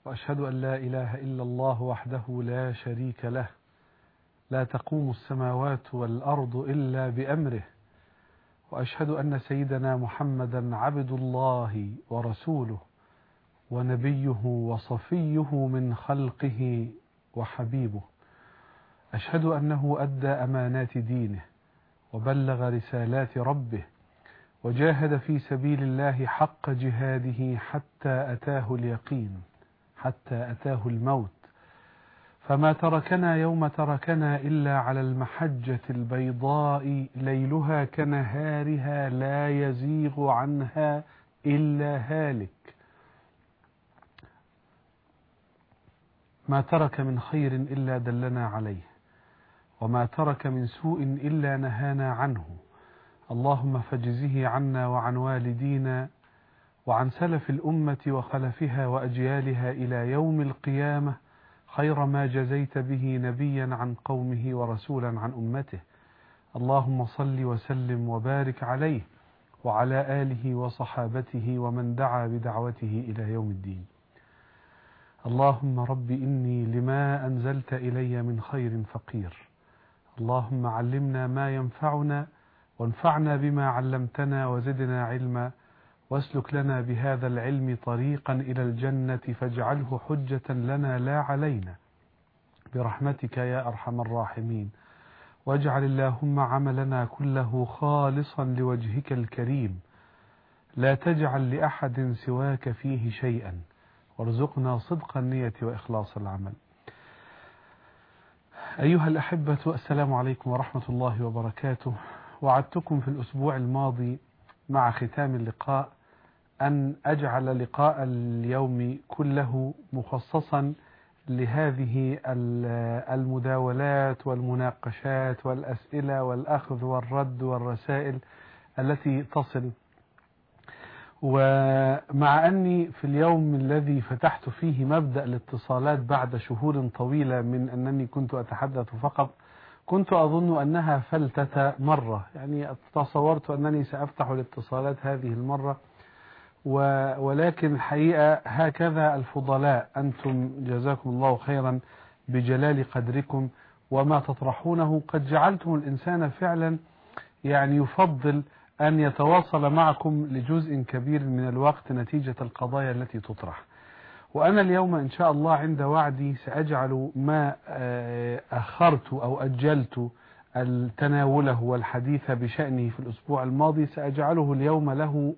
وأشهد أن لا إله إلا الله وحده لا شريك له لا تقوم السماوات والأرض إلا بأمره وأشهد أن سيدنا محمدا عبد الله ورسوله ونبيه وصفيه من خلقه وحبيبه أشهد أنه أدى أمانات دينه وبلغ رسالات ربه وجاهد في سبيل الله حق جهاده حتى أتاه اليقين حتى أتاه الموت فما تركنا يوم تركنا إلا على المحجة البيضاء ليلها كنهارها لا يزيغ عنها إلا هالك ما ترك من خير إلا دلنا عليه وما ترك من سوء إلا نهانا عنه اللهم فاجزه عنا وعن والدينا وعن سلف الأمة وخلفها وأجيالها إلى يوم القيامة خير ما جزيت به نبيا عن قومه ورسولا عن أمته اللهم صل وسلم وبارك عليه وعلى آله وصحابته ومن دعا بدعوته إلى يوم الدين اللهم رب إني لما أنزلت إلي من خير فقير اللهم علمنا ما ينفعنا وانفعنا بما علمتنا وزدنا علما واسلك لنا بهذا العلم طريقا إلى الجنة فاجعله حجة لنا لا علينا برحمتك يا أرحم الراحمين واجعل اللهم عملنا كله خالصا لوجهك الكريم لا تجعل لأحد سواك فيه شيئا وارزقنا صدق النية وإخلاص العمل أيها الأحبة السلام عليكم ورحمة الله وبركاته وعدتكم في الأسبوع الماضي مع ختام اللقاء أن أجعل لقاء اليوم كله مخصصا لهذه المداولات والمناقشات والأسئلة والأخذ والرد والرسائل التي تصل ومع أني في اليوم الذي فتحت فيه مبدأ الاتصالات بعد شهور طويلة من أنني كنت أتحدث فقط كنت أظن أنها فلتة مرة يعني تصورت أنني سأفتح الاتصالات هذه المرة ولكن الحقيقة هكذا الفضلاء أنتم جزاكم الله خيرا بجلال قدركم وما تطرحونه قد جعلتم الإنسان فعلا يعني يفضل أن يتواصل معكم لجزء كبير من الوقت نتيجة القضايا التي تطرح وأنا اليوم إن شاء الله عند وعدي سأجعل ما أخرت أو أجلت التناوله والحديث بشأنه في الأسبوع الماضي سأجعله اليوم له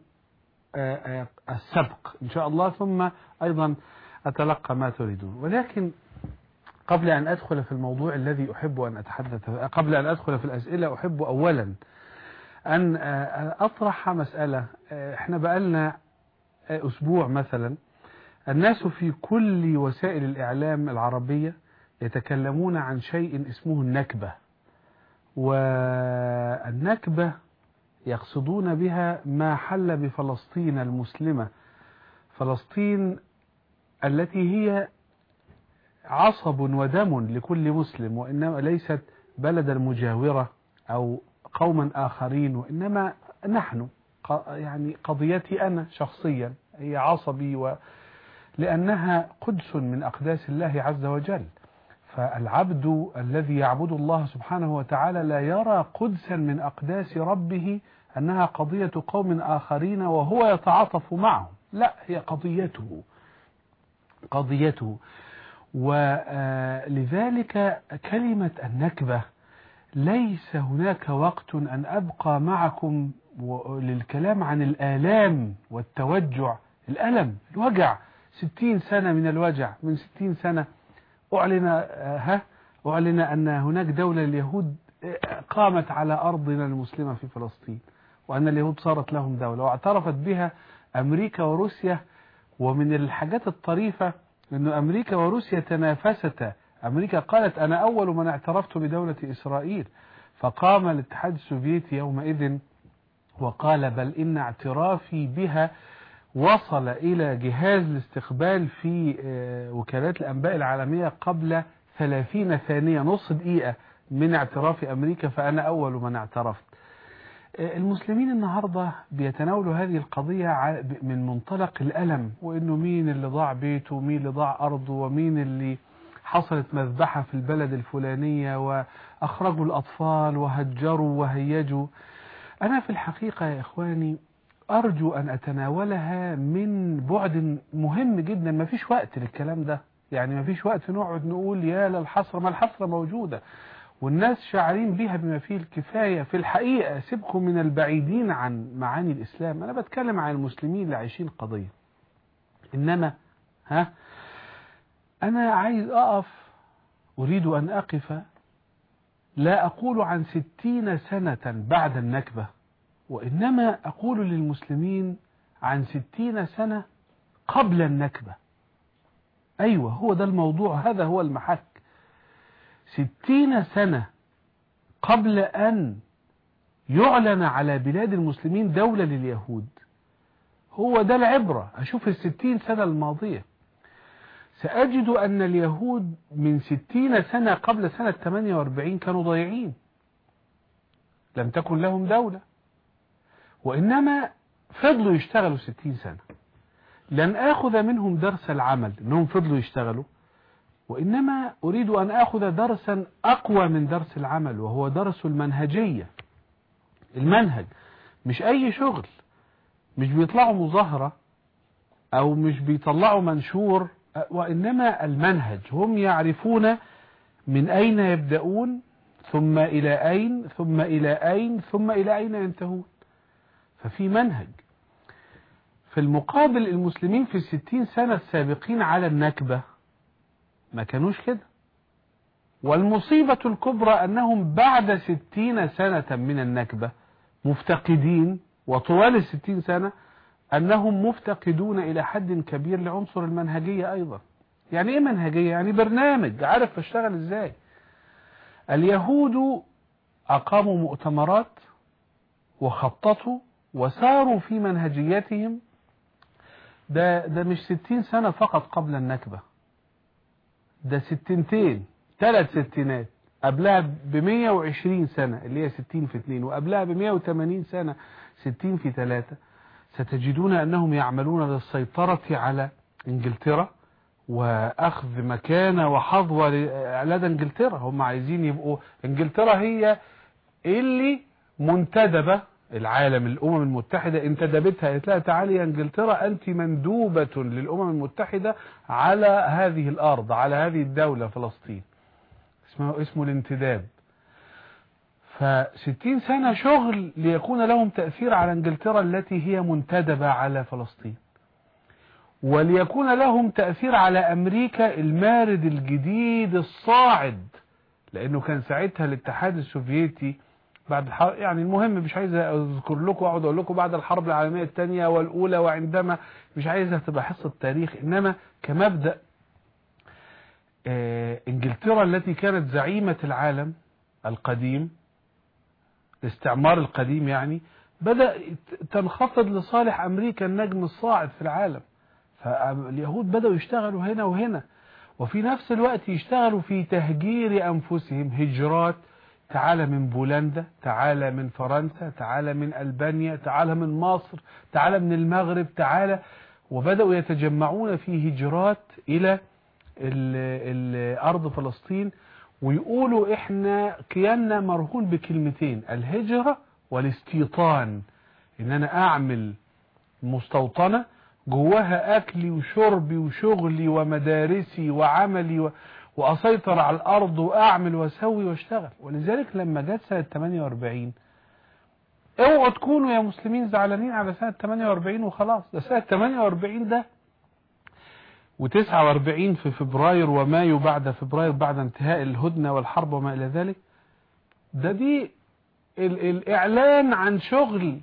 السبق إن شاء الله ثم أيضا أتلقى ما تريدون ولكن قبل أن أدخل في الموضوع الذي أحب أن أتحدث قبل أن أدخل في الأسئلة أحب أولا أن أطرح مسألة احنا بقالنا أسبوع مثلا الناس في كل وسائل الإعلام العربية يتكلمون عن شيء اسمه النكبة والنكبة يقصدون بها ما حل بفلسطين المسلمة فلسطين التي هي عصب ودم لكل مسلم وإنما ليست بلدا مجاورة أو قوما آخرين وإنما نحن يعني قضيتي أنا شخصيا هي عصبي و لأنها قدس من أقداس الله عز وجل فالعبد الذي يعبد الله سبحانه وتعالى لا يرى قدسا من أقداس ربه أنها قضية قوم آخرين وهو يتعاطف معهم لا هي قضيته قضيته ولذلك كلمة النكبة ليس هناك وقت أن أبقى معكم للكلام عن الآلام والتوجع الألم الوجع ستين سنة من الوجع من ستين سنة أعلن ها أعلن أن هناك دولة اليهود قامت على أرضنا المسلمة في فلسطين وأن اليهود صارت لهم دولة واعترفت بها أمريكا وروسيا ومن الحاجات الطريفة أن أمريكا وروسيا تنافستا أمريكا قالت أنا أول من اعترفت بدولة إسرائيل فقام الاتحاد السوفيتي يومئذ وقال بل إن اعترافي بها وصل إلى جهاز الاستقبال في وكالات الأنباء العالمية قبل 30 ثانية نص دقيقة من اعتراف أمريكا فأنا أول من اعترفت المسلمين النهاردة بيتناولوا هذه القضية من منطلق الألم وإنه مين اللي ضاع بيته ومين اللي ضاع أرضه ومين اللي حصلت مذبحة في البلد الفلانية وأخرجوا الأطفال وهجروا وهيجوا أنا في الحقيقة يا إخواني أرجو أن أتناولها من بعد مهم جدا ما فيش وقت للكلام ده يعني ما فيش وقت نقعد نقول يا للحسرة ما الحسرة موجودة والناس شاعرين بها بما فيه الكفاية في الحقيقة سيبكم من البعيدين عن معاني الإسلام أنا بتكلم عن المسلمين اللي عايشين قضية إنما ها أنا عايز أقف أريد أن أقف لا أقول عن ستين سنة بعد النكبة وإنما أقول للمسلمين عن ستين سنة قبل النكبة أيوة هو ده الموضوع هذا هو المحك ستين سنة قبل أن يعلن على بلاد المسلمين دولة لليهود هو ده العبرة أشوف الستين سنة الماضية سأجد أن اليهود من ستين سنة قبل سنة 48 كانوا ضايعين لم تكن لهم دولة وإنما فضلوا يشتغلوا ستين سنة لن آخذ منهم درس العمل أنهم فضلوا يشتغلوا وإنما أريد أن أخذ درسا أقوى من درس العمل وهو درس المنهجية المنهج مش أي شغل مش بيطلعوا مظاهرة أو مش بيطلعوا منشور وإنما المنهج هم يعرفون من أين يبدأون ثم إلى أين ثم إلى أين ثم إلى أين ينتهون ففي منهج في المقابل المسلمين في الستين سنة السابقين على النكبة ما كانوش كده والمصيبة الكبرى أنهم بعد ستين سنة من النكبة مفتقدين وطوال الستين سنة أنهم مفتقدون إلى حد كبير لعنصر المنهجية أيضا يعني إيه منهجية؟ يعني برنامج عارف اشتغل إزاي اليهود أقاموا مؤتمرات وخططوا وساروا في منهجيتهم ده, ده مش ستين سنة فقط قبل النكبة ده ستنتين ثلاث ستينات قبلها ب 120 سنة اللي هي 60 في 2 وقبلها ب 180 سنة 60 في 3 ستجدون أنهم يعملون للسيطرة على انجلترا واخذ مكانة وحظوة لدى انجلترا هم عايزين يبقوا انجلترا هي اللي منتدبة العالم الامم المتحدة انتدبتها قالت لها تعالي يا انجلترا انت مندوبة للامم المتحدة على هذه الارض على هذه الدولة فلسطين اسمه اسمه الانتداب فستين سنة شغل ليكون لهم تأثير على انجلترا التي هي منتدبة على فلسطين وليكون لهم تأثير على أمريكا المارد الجديد الصاعد لأنه كان ساعتها الاتحاد السوفيتي بعد الحرب يعني المهم مش عايز اذكر لكم واقعد اقول لكم بعد الحرب العالميه الثانيه والاولى وعندما مش عايزها تبقى حصه تاريخ انما كمبدا آه انجلترا التي كانت زعيمه العالم القديم الاستعمار القديم يعني بدا تنخفض لصالح امريكا النجم الصاعد في العالم فاليهود بدأوا يشتغلوا هنا وهنا وفي نفس الوقت يشتغلوا في تهجير أنفسهم هجرات تعالى من بولندا تعالى من فرنسا تعالى من ألبانيا تعالى من مصر تعالى من المغرب تعالى وبدأوا يتجمعون في هجرات إلى الأرض فلسطين ويقولوا إحنا كياننا مرهون بكلمتين الهجرة والاستيطان إن أنا أعمل مستوطنة جواها أكلي وشربي وشغلي ومدارسي وعملي و... وأسيطر على الأرض وأعمل وأسوي وأشتغل ولذلك لما جت سنة 48 اوعوا تكونوا يا مسلمين زعلانين على سنة 48 وخلاص ده سنة 48 ده و49 في فبراير ومايو بعد فبراير بعد انتهاء الهدنة والحرب وما إلى ذلك ده دي ال الإعلان عن شغل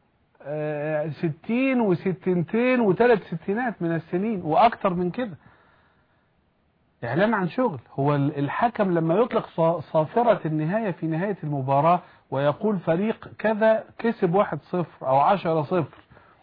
ستين وستنتين وثلاث ستينات من السنين واكتر من كده اعلان عن شغل هو الحكم لما يطلق صافرة النهاية في نهاية المباراة ويقول فريق كذا كسب واحد صفر او عشرة صفر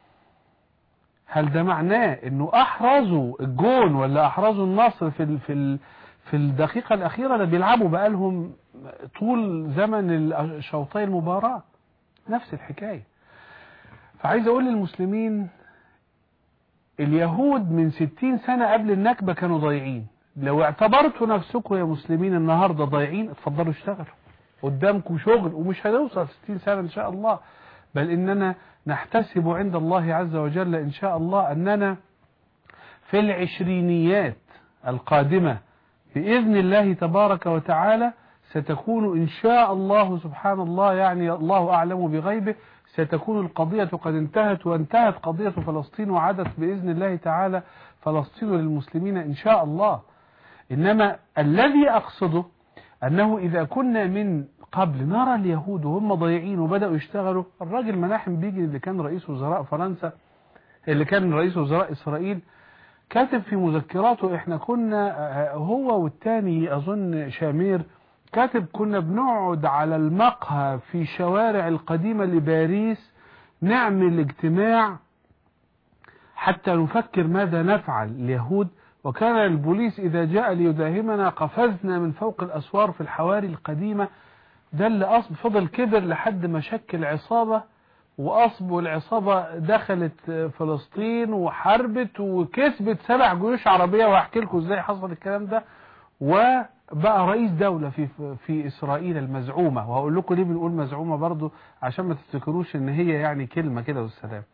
هل ده معناه انه احرزوا الجون ولا احرزوا النصر في في في الدقيقة الاخيرة ده بيلعبوا بقالهم طول زمن شوطي المباراة نفس الحكاية فعايز اقول للمسلمين اليهود من ستين سنة قبل النكبة كانوا ضايعين لو اعتبرتوا نفسكم يا مسلمين النهاردة ضايعين اتفضلوا اشتغلوا قدامكم شغل ومش هنوصل ستين سنة ان شاء الله بل اننا نحتسب عند الله عز وجل ان شاء الله اننا في العشرينيات القادمة بإذن الله تبارك وتعالى ستكون إن شاء الله سبحان الله يعني الله أعلم بغيبه ستكون القضية قد انتهت وانتهت قضية فلسطين وعادت بإذن الله تعالى فلسطين للمسلمين إن شاء الله إنما الذي أقصده أنه إذا كنا من قبل نرى اليهود وهم ضايعين وبدأوا يشتغلوا الراجل مناحم بيجي اللي كان رئيس وزراء فرنسا اللي كان رئيس وزراء إسرائيل كاتب في مذكراته احنا كنا هو والتاني أظن شامير كاتب كنا بنقعد على المقهى في شوارع القديمة لباريس نعمل اجتماع حتى نفكر ماذا نفعل اليهود وكان البوليس إذا جاء ليداهمنا قفزنا من فوق الأسوار في الحواري القديمة ده اللي أصب فضل كبر لحد ما شكل عصابة وأصب والعصابة دخلت فلسطين وحربت وكسبت سبع جيوش عربية وهحكي لكم ازاي حصل الكلام ده وبقى رئيس دولة في في إسرائيل المزعومة وهقول لكم ليه بنقول مزعومة برضو عشان ما تفتكروش ان هي يعني كلمة كده والسلام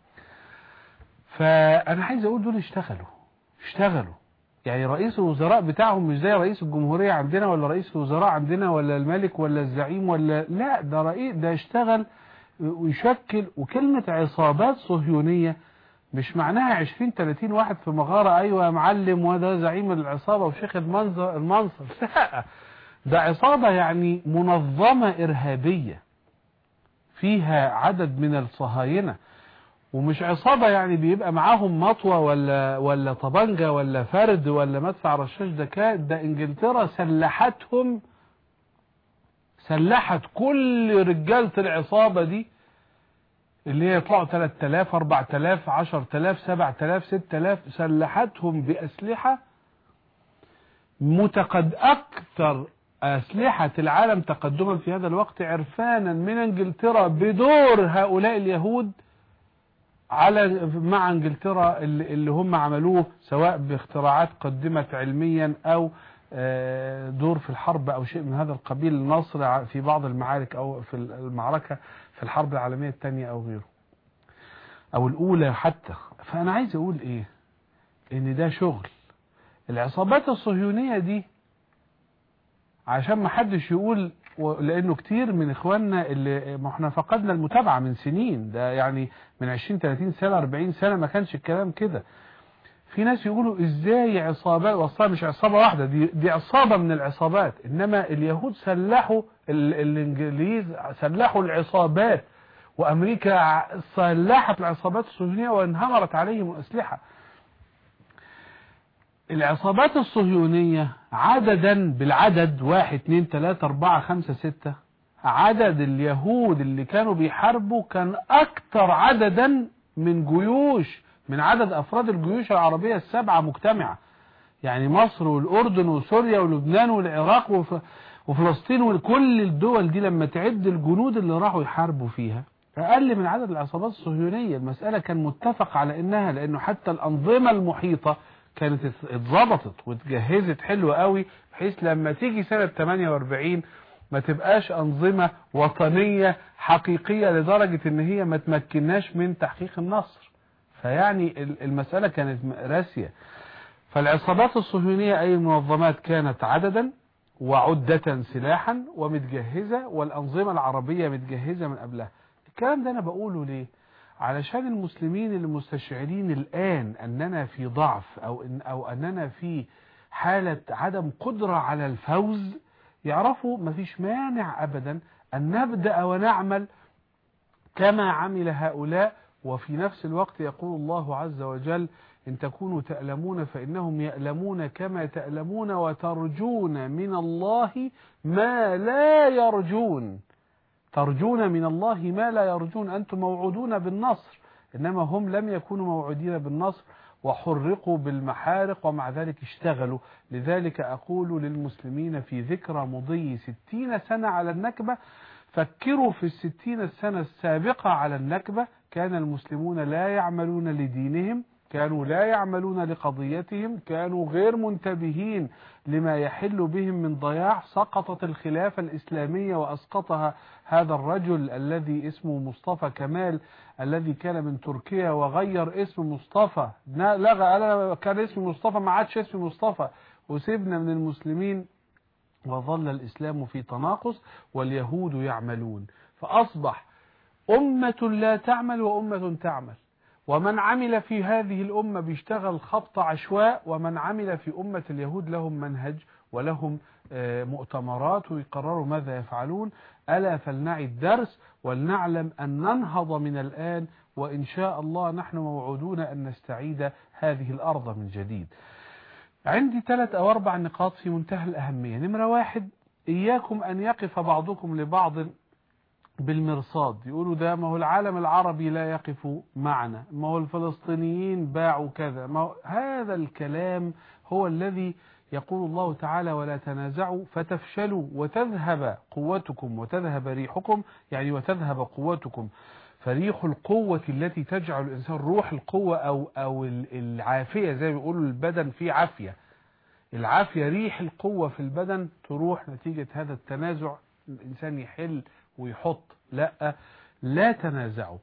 فأنا عايز أقول دول اشتغلوا اشتغلوا يعني رئيس الوزراء بتاعهم مش زي رئيس الجمهورية عندنا ولا رئيس الوزراء عندنا ولا الملك ولا الزعيم ولا لا ده رئيس ده اشتغل ويشكل وكلمة عصابات صهيونية مش معناها 20 30 واحد في مغارة ايوه يا معلم وده زعيم العصابة وشيخ المنصب المنصب لا ده عصابة يعني منظمة ارهابية فيها عدد من الصهاينة ومش عصابة يعني بيبقى معاهم مطوة ولا ولا طبنجة ولا فرد ولا مدفع رشاش ده كان ده انجلترا سلحتهم سلحت كل رجالة العصابة دي اللي هي يطلعوا 3000 4000 10000 7000 6000 سلحتهم بأسلحة متقد أكثر أسلحة العالم تقدما في هذا الوقت عرفانا من انجلترا بدور هؤلاء اليهود على مع انجلترا اللي هم عملوه سواء باختراعات قدمت علميا او دور في الحرب او شيء من هذا القبيل النصر في بعض المعارك او في المعركة في الحرب العالمية الثانية او غيره او الاولى حتى فانا عايز اقول ايه ان ده شغل العصابات الصهيونية دي عشان ما حدش يقول لانه كتير من اخواننا اللي ما احنا فقدنا المتابعة من سنين ده يعني من 20 30 سنة 40 سنة ما كانش الكلام كده في ناس يقولوا ازاي عصابات واصلا مش عصابة واحدة دي, دي عصابة من العصابات انما اليهود سلحوا الانجليز سلحوا العصابات وامريكا سلحت العصابات الصهيونية وانهمرت عليهم الاسلحة العصابات الصهيونية عددا بالعدد واحد اتنين تلاتة اربعة خمسة ستة عدد اليهود اللي كانوا بيحاربوا كان اكتر عددا من جيوش من عدد افراد الجيوش العربية السبعة مجتمعة يعني مصر والاردن وسوريا ولبنان والعراق وف... وفلسطين وكل الدول دي لما تعد الجنود اللي راحوا يحاربوا فيها اقل من عدد العصابات الصهيونية المسألة كان متفق على انها لانه حتى الانظمة المحيطة كانت اتظبطت واتجهزت حلو قوي بحيث لما تيجي سنة 48 ما تبقاش أنظمة وطنية حقيقية لدرجة ان هي ما تمكناش من تحقيق النصر فيعني المسألة كانت راسية فالعصابات الصهيونية أي المنظمات كانت عددا وعدة سلاحا ومتجهزة والأنظمة العربية متجهزة من قبلها الكلام ده أنا بقوله ليه علشان المسلمين المستشعرين الآن أننا في ضعف أو, إن أو أننا في حالة عدم قدرة على الفوز يعرفوا مفيش مانع أبدا أن نبدأ ونعمل كما عمل هؤلاء وفي نفس الوقت يقول الله عز وجل إن تكونوا تألمون فإنهم يألمون كما تألمون وترجون من الله ما لا يرجون ترجون من الله ما لا يرجون أنتم موعودون بالنصر إنما هم لم يكونوا موعودين بالنصر وحرقوا بالمحارق ومع ذلك اشتغلوا لذلك أقول للمسلمين في ذكرى مضي ستين سنة على النكبة فكروا في الستين السنة السابقة على النكبة كان المسلمون لا يعملون لدينهم كانوا لا يعملون لقضيتهم كانوا غير منتبهين لما يحل بهم من ضياع سقطت الخلافة الإسلامية وأسقطها هذا الرجل الذي اسمه مصطفى كمال الذي كان من تركيا وغير اسم مصطفى لغى أنا كان اسم مصطفى ما عادش اسم مصطفى وسيبنا من المسلمين وظل الإسلام في تناقص واليهود يعملون فأصبح أمة لا تعمل وأمة تعمل ومن عمل في هذه الأمة بيشتغل خبط عشواء ومن عمل في أمة اليهود لهم منهج ولهم مؤتمرات ويقرروا ماذا يفعلون ألا فلنعي الدرس ولنعلم أن ننهض من الآن وإن شاء الله نحن موعودون أن نستعيد هذه الأرض من جديد عندي ثلاث أو أربع نقاط في منتهى الأهمية نمرة واحد إياكم أن يقف بعضكم لبعض بالمرصاد يقولوا ده ما هو العالم العربي لا يقف معنا ما هو الفلسطينيين باعوا كذا ما هو هذا الكلام هو الذي يقول الله تعالى ولا تنازعوا فتفشلوا وتذهب قوتكم وتذهب ريحكم يعني وتذهب قوتكم فريح القوة التي تجعل الإنسان روح القوة أو, أو العافية زي ما بيقولوا البدن فيه عافية العافية ريح القوة في البدن تروح نتيجة هذا التنازع الإنسان يحل ويحط لا لا تنازعوا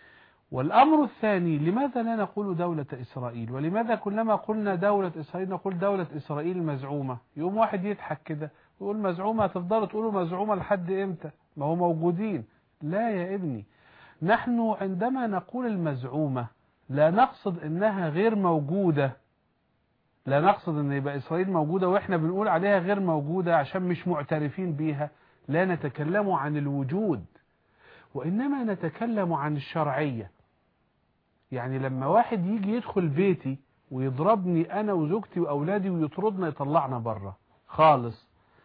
والأمر الثاني لماذا لا نقول دولة إسرائيل ولماذا كلما قلنا دولة إسرائيل نقول دولة إسرائيل مزعومة يوم واحد يضحك كده يقول مزعومة هتفضلوا تقولوا مزعومة لحد إمتى ما هو موجودين لا يا ابني نحن عندما نقول المزعومة لا نقصد انها غير موجودة لا نقصد ان يبقى اسرائيل موجودة واحنا بنقول عليها غير موجودة عشان مش معترفين بيها لا نتكلم عن الوجود وإنما نتكلم عن الشرعية يعني لما واحد يجي يدخل بيتي ويضربني أنا وزوجتي وأولادي ويطردنا يطلعنا بره خالص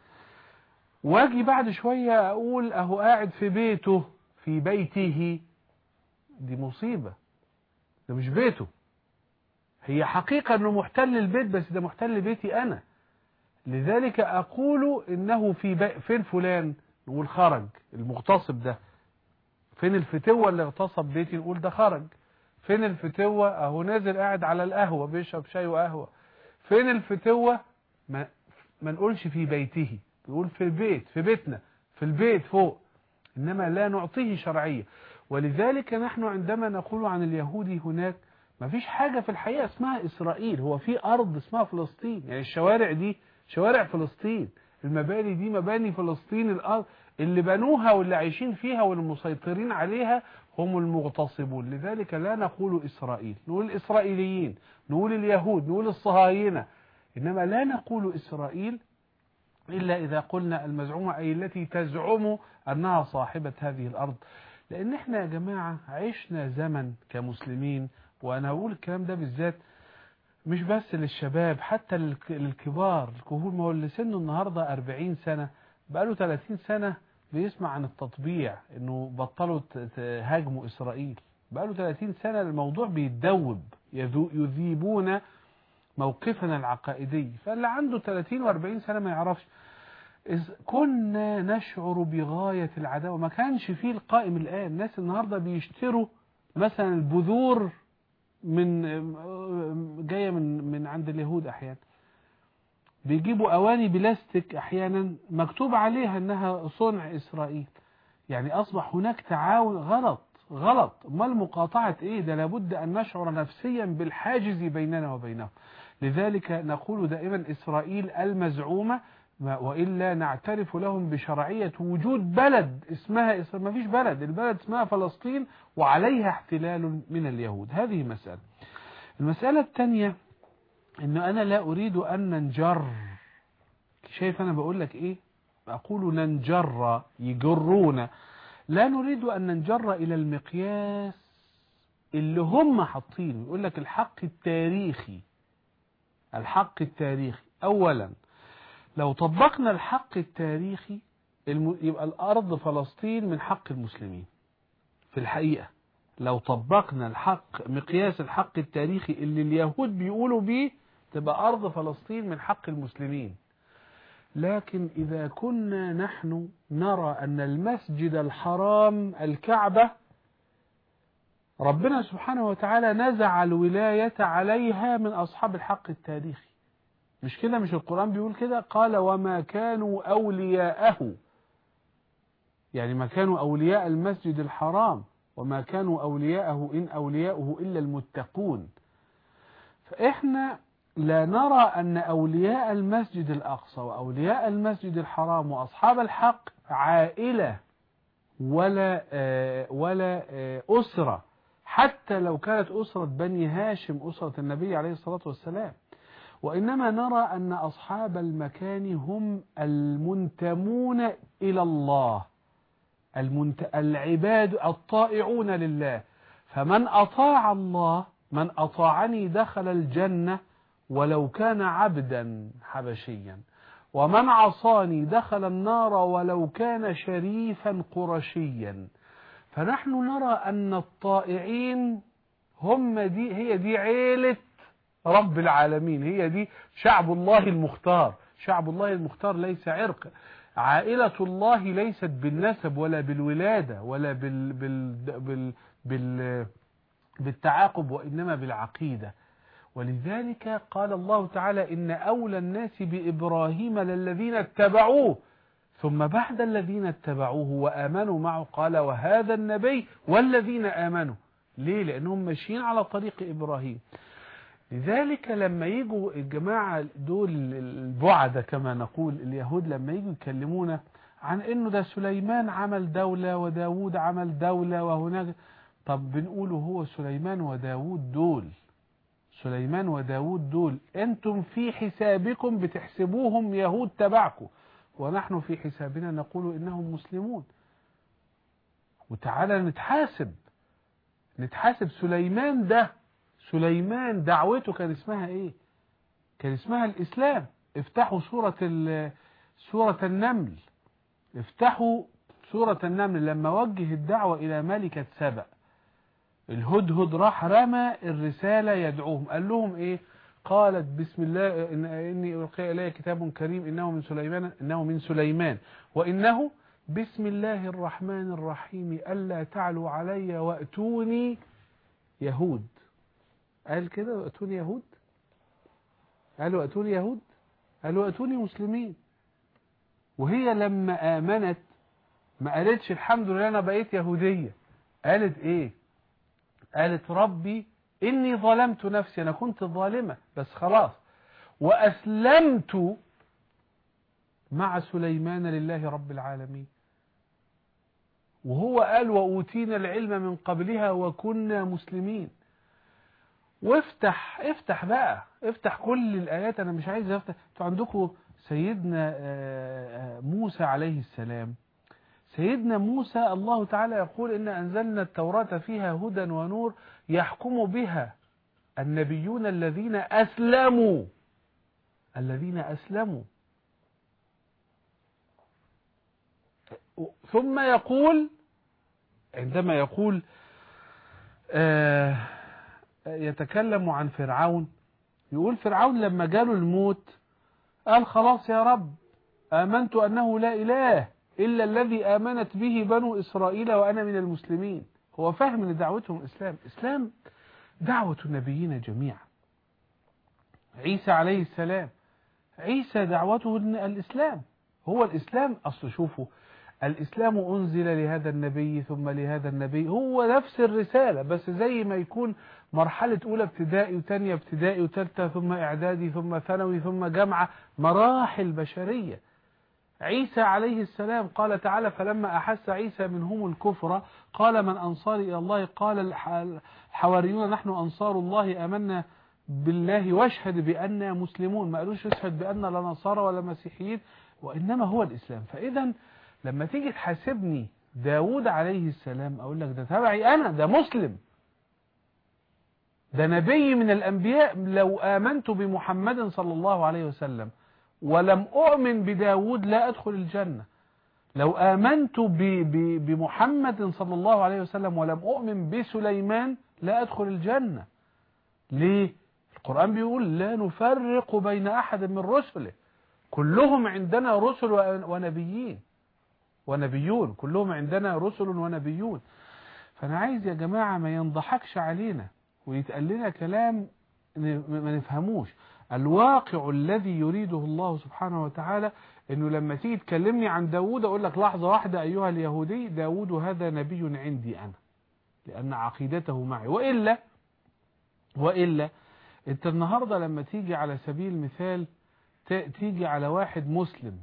واجي بعد شوية أقول أهو قاعد في بيته في بيته دي مصيبة ده مش بيته هي حقيقة أنه محتل البيت بس ده محتل بيتي أنا لذلك أقول إنه في بي... فين فلان نقول خرج المغتصب ده فين الفتوة اللي اغتصب بيتي نقول ده خرج فين الفتوة اهو نازل قاعد على القهوة بيشرب شاي وقهوة فين الفتوة ما, ما نقولش في بيته نقول في البيت في بيتنا في البيت فوق إنما لا نعطيه شرعية ولذلك نحن عندما نقول عن اليهودي هناك ما فيش حاجة في الحقيقة اسمها إسرائيل هو في أرض اسمها فلسطين يعني الشوارع دي شوارع فلسطين المباني دي مباني فلسطين الأرض اللي بنوها واللي عايشين فيها والمسيطرين عليها هم المغتصبون لذلك لا نقول إسرائيل نقول الإسرائيليين نقول اليهود نقول الصهاينة إنما لا نقول إسرائيل إلا إذا قلنا المزعومة أي التي تزعم أنها صاحبة هذه الأرض لأن احنا يا جماعة عشنا زمن كمسلمين وأنا أقول الكلام ده بالذات مش بس للشباب حتى للكبار الكهول ما هو اللي سنه النهاردة 40 سنة بقاله 30 سنة بيسمع عن التطبيع انه بطلوا تهاجموا اسرائيل بقاله 30 سنة الموضوع بيتدوب يذيبون موقفنا العقائدي فاللي عنده 30 و40 سنة ما يعرفش كنا نشعر بغاية العداوة ما كانش فيه القائم الآن الناس النهاردة بيشتروا مثلا البذور من جاية من من عند اليهود أحيانا بيجيبوا أواني بلاستيك أحيانا مكتوب عليها أنها صنع إسرائيل يعني أصبح هناك تعاون غلط غلط ما المقاطعة إيه ده لابد أن نشعر نفسيا بالحاجز بيننا وبينهم لذلك نقول دائما إسرائيل المزعومة وإلا نعترف لهم بشرعية وجود بلد اسمها إسرائيل ما فيش بلد البلد اسمها فلسطين وعليها احتلال من اليهود هذه مسألة المسألة الثانية انه انا لا اريد ان ننجر شايف انا بقول لك ايه اقول ننجر يجرونا لا نريد ان ننجر الى المقياس اللي هم حاطينه يقول لك الحق التاريخي الحق التاريخي اولا لو طبقنا الحق التاريخي يبقى الارض فلسطين من حق المسلمين في الحقيقة لو طبقنا الحق مقياس الحق التاريخي اللي اليهود بيقولوا بيه تبقى أرض فلسطين من حق المسلمين لكن إذا كنا نحن نرى أن المسجد الحرام الكعبة ربنا سبحانه وتعالى نزع الولاية عليها من أصحاب الحق التاريخي مش كده مش القرآن بيقول كده قال وما كانوا أولياءه يعني ما كانوا أولياء المسجد الحرام وما كانوا أولياءه إن أولياءه إلا المتقون فإحنا لا نرى أن أولياء المسجد الأقصى وأولياء المسجد الحرام وأصحاب الحق عائلة ولا ولا أسرة حتى لو كانت أسرة بني هاشم أسرة النبي عليه الصلاة والسلام وإنما نرى أن أصحاب المكان هم المنتمون إلى الله المنت... العباد الطائعون لله فمن أطاع الله من أطاعني دخل الجنة ولو كان عبدا حبشيا ومن عصاني دخل النار ولو كان شريفا قرشيا فنحن نرى أن الطائعين هم دي هي دي عيلة رب العالمين هي دي شعب الله المختار شعب الله المختار ليس عرق عائلة الله ليست بالنسب ولا بالولادة ولا بال بال بال بال بالتعاقب وإنما بالعقيدة ولذلك قال الله تعالى إن أولى الناس بإبراهيم للذين اتبعوه ثم بعد الذين اتبعوه وآمنوا معه قال وهذا النبي والذين آمنوا ليه لأنهم ماشيين على طريق إبراهيم لذلك لما يجوا الجماعة دول البعدة كما نقول اليهود لما يجوا يكلمونا عن انه ده سليمان عمل دولة وداود عمل دولة وهناك طب بنقوله هو سليمان وداود دول سليمان وداود دول انتم في حسابكم بتحسبوهم يهود تبعكم ونحن في حسابنا نقول انهم مسلمون وتعالى نتحاسب نتحاسب سليمان ده سليمان دعوته كان اسمها ايه كان اسمها الاسلام افتحوا سورة سورة النمل افتحوا سورة النمل لما وجه الدعوة الى ملكة سبأ الهدهد راح رمى الرسالة يدعوهم قال لهم ايه قالت بسم الله إن إني ألقي إلي كتاب كريم إنه من سليمان إنه من سليمان وإنه بسم الله الرحمن الرحيم ألا تعلوا علي وأتوني يهود قال كده وأتوني يهود قالوا أتوني يهود قالوا أتوني مسلمين وهي لما آمنت ما قالتش الحمد لله أنا بقيت يهودية قالت إيه قالت ربي إني ظلمت نفسي أنا كنت ظالمة بس خلاص وأسلمت مع سليمان لله رب العالمين وهو قال وأوتينا العلم من قبلها وكنا مسلمين وافتح افتح بقى افتح كل الآيات أنا مش عايز افتح انتوا عندكم سيدنا موسى عليه السلام سيدنا موسى الله تعالى يقول إن أنزلنا التوراة فيها هدى ونور يحكم بها النبيون الذين أسلموا الذين أسلموا ثم يقول عندما يقول آه يتكلم عن فرعون يقول فرعون لما جاله الموت قال خلاص يا رب آمنت أنه لا إله إلا الذي آمنت به بنو إسرائيل وأنا من المسلمين هو فاهم ان دعوتهم إسلام إسلام دعوة النبيين جميعا عيسى عليه السلام عيسى دعوته الإسلام هو الإسلام أصل شوفوا الإسلام أنزل لهذا النبي ثم لهذا النبي هو نفس الرسالة بس زي ما يكون مرحلة أولى ابتدائي وثانية ابتدائي وثالثة ثم إعدادي ثم ثانوي ثم جامعة مراحل بشرية عيسى عليه السلام قال تعالى فلما أحس عيسى منهم الكفر قال من أنصار إلى الله قال الحواريون نحن أنصار الله أمنا بالله واشهد بأننا مسلمون ما قالوش اشهد بأننا لا نصارى ولا مسيحيين وإنما هو الإسلام فإذا لما تيجي تحاسبني داود عليه السلام أقول لك ده تبعي أنا ده مسلم ده نبي من الأنبياء لو آمنت بمحمد صلى الله عليه وسلم ولم أؤمن بداود لا أدخل الجنة لو آمنت ب ب بمحمد صلى الله عليه وسلم ولم أؤمن بسليمان لا أدخل الجنة ليه القرآن بيقول لا نفرق بين أحد من رسله كلهم عندنا رسل ونبيين ونبيون كلهم عندنا رسل ونبيون فأنا عايز يا جماعة ما ينضحكش علينا ويتقال لنا كلام ما نفهموش الواقع الذي يريده الله سبحانه وتعالى انه لما تيجي تكلمني عن داود اقول لك لحظة واحدة ايها اليهودي داود هذا نبي عندي انا لان عقيدته معي وإلا وإلا انت النهاردة لما تيجي على سبيل المثال تيجي على واحد مسلم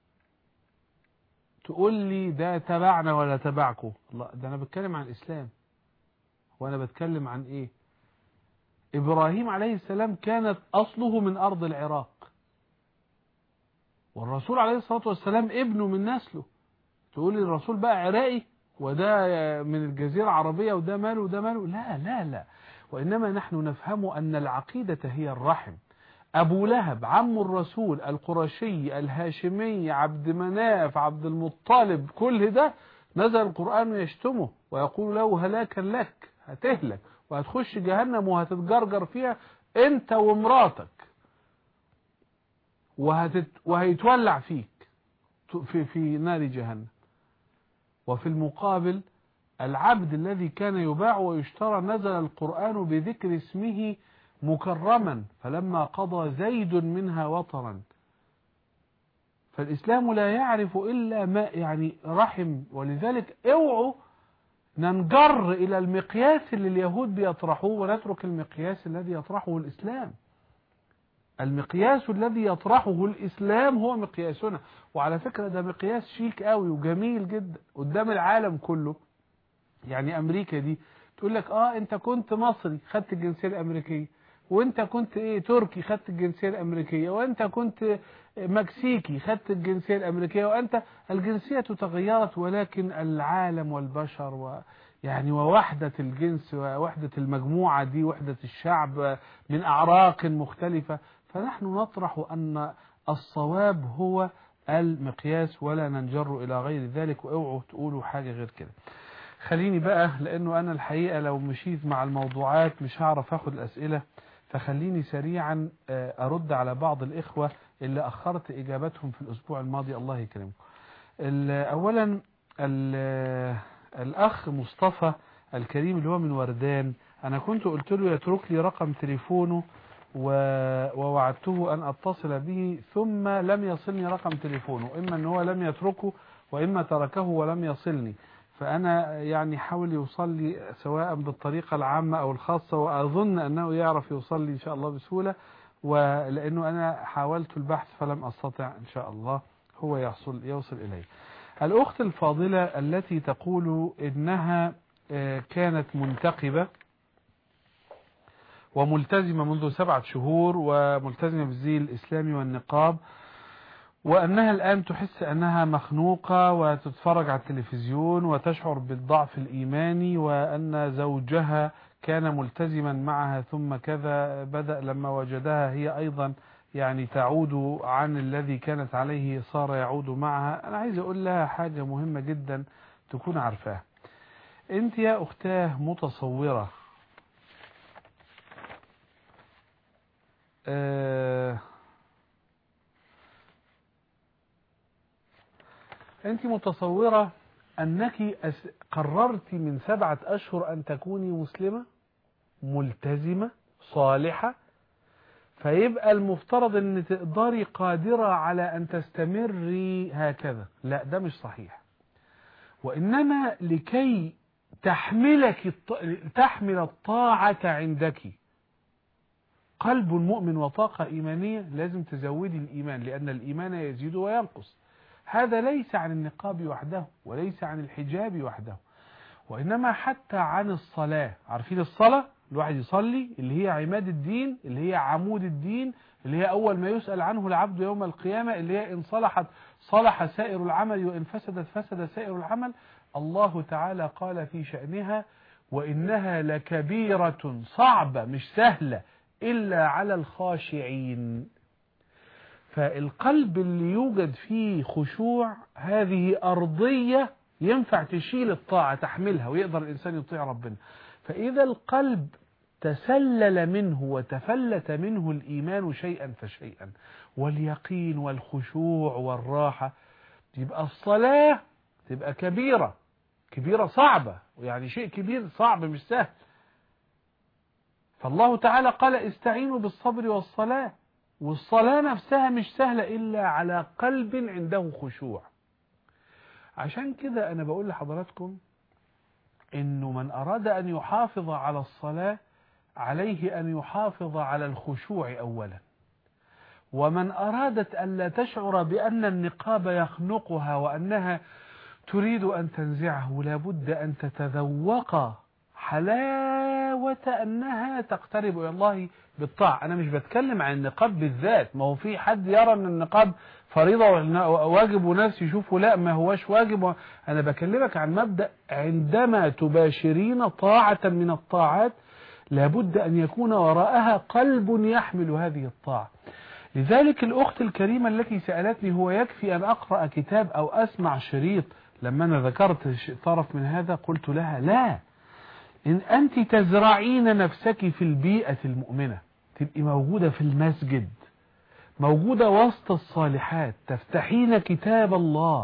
تقول لي ده تبعنا ولا تبعكم الله ده انا بتكلم عن الاسلام وانا بتكلم عن ايه ابراهيم عليه السلام كانت اصله من ارض العراق والرسول عليه الصلاة والسلام ابنه من نسله تقول لي الرسول بقى عراقي وده من الجزيرة العربية وده ماله وده ماله لا لا لا وإنما نحن نفهم أن العقيدة هي الرحم أبو لهب عم الرسول القرشي الهاشمي عبد مناف عبد المطلب كل ده نزل القرآن يشتمه ويقول له هلاكا لك هتهلك وهتخش جهنم وهتتجرجر فيها انت ومراتك وهتت وهيتولع فيك في في نار جهنم وفي المقابل العبد الذي كان يباع ويشترى نزل القرآن بذكر اسمه مكرما فلما قضى زيد منها وطرا فالإسلام لا يعرف إلا ما يعني رحم ولذلك اوعوا ننجر إلى المقياس اللي اليهود بيطرحوه ونترك المقياس الذي يطرحه الإسلام المقياس الذي يطرحه الإسلام هو مقياسنا وعلى فكرة ده مقياس شيك قوي وجميل جدا قدام العالم كله يعني أمريكا دي تقول لك آه أنت كنت مصري خدت الجنسية الأمريكية وانت كنت ايه تركي خدت الجنسية الامريكية وانت كنت مكسيكي خدت الجنسية الامريكية وانت الجنسية تغيرت ولكن العالم والبشر و يعني ووحدة الجنس ووحدة المجموعة دي وحدة الشعب من أعراق مختلفة فنحن نطرح أن الصواب هو المقياس ولا ننجر إلى غير ذلك واوعوا تقولوا حاجة غير كده خليني بقى لأنه أنا الحقيقة لو مشيت مع الموضوعات مش هعرف أخد الأسئلة فخليني سريعا أرد على بعض الإخوة اللي أخرت إجابتهم في الأسبوع الماضي الله يكرمكم أولا الأخ مصطفى الكريم اللي هو من وردان أنا كنت قلت له يترك لي رقم تليفونه ووعدته أن أتصل به ثم لم يصلني رقم تليفونه إما أنه هو لم يتركه وإما تركه ولم يصلني فأنا يعني حاول يوصل لي سواء بالطريقة العامة أو الخاصة وأظن أنه يعرف يوصل لي إن شاء الله بسهولة ولأنه أنا حاولت البحث فلم أستطع إن شاء الله هو يحصل يوصل إليه الأخت الفاضلة التي تقول إنها كانت منتقبة وملتزمة منذ سبعة شهور وملتزمة بالزي الإسلامي والنقاب وأنها الآن تحس أنها مخنوقة وتتفرج على التلفزيون وتشعر بالضعف الإيماني وأن زوجها كان ملتزما معها ثم كذا بدأ لما وجدها هي أيضا يعني تعود عن الذي كانت عليه صار يعود معها أنا عايز أقول لها حاجة مهمة جدا تكون عارفاها أنت يا أختاه متصورة أه أنت متصورة أنك قررت من سبعة أشهر أن تكوني مسلمة ملتزمة صالحة فيبقى المفترض أن تقدري قادرة على أن تستمري هكذا لا ده مش صحيح وإنما لكي تحملك تحمل الطاعة عندك قلب مؤمن وطاقة إيمانية لازم تزودي الإيمان لأن الإيمان يزيد وينقص هذا ليس عن النقاب وحده وليس عن الحجاب وحده وإنما حتى عن الصلاة عارفين الصلاة الواحد يصلي اللي هي عماد الدين اللي هي عمود الدين اللي هي أول ما يسأل عنه العبد يوم القيامة اللي هي إن صلحت صلح سائر العمل وإن فسدت فسد سائر العمل الله تعالى قال في شأنها وإنها لكبيرة صعبة مش سهلة إلا على الخاشعين فالقلب اللي يوجد فيه خشوع هذه أرضية ينفع تشيل الطاعة تحملها ويقدر الإنسان يطيع ربنا فإذا القلب تسلل منه وتفلت منه الإيمان شيئا فشيئا واليقين والخشوع والراحة يبقى الصلاة تبقى كبيرة كبيرة صعبة يعني شيء كبير صعب مش سهل فالله تعالى قال استعينوا بالصبر والصلاة والصلاة نفسها مش سهلة إلا على قلب عنده خشوع عشان كده أنا بقول لحضراتكم إنه من أراد أن يحافظ على الصلاة عليه أن يحافظ على الخشوع أولا ومن أرادت ألا تشعر بأن النقاب يخنقها وأنها تريد أن تنزعه لابد أن تتذوق حلاوة أنها تقترب إلى الله بالطاعة أنا مش بتكلم عن النقاب بالذات ما هو في حد يرى أن النقاب فريضة واجب وناس يشوفوا لا ما هوش واجب أنا بكلمك عن مبدأ عندما تباشرين طاعة من الطاعات لابد أن يكون وراءها قلب يحمل هذه الطاعة لذلك الأخت الكريمة التي سألتني هو يكفي أن أقرأ كتاب أو أسمع شريط لما أنا ذكرت طرف من هذا قلت لها لا إن أنت تزرعين نفسك في البيئة المؤمنة تبقي موجودة في المسجد موجودة وسط الصالحات تفتحين كتاب الله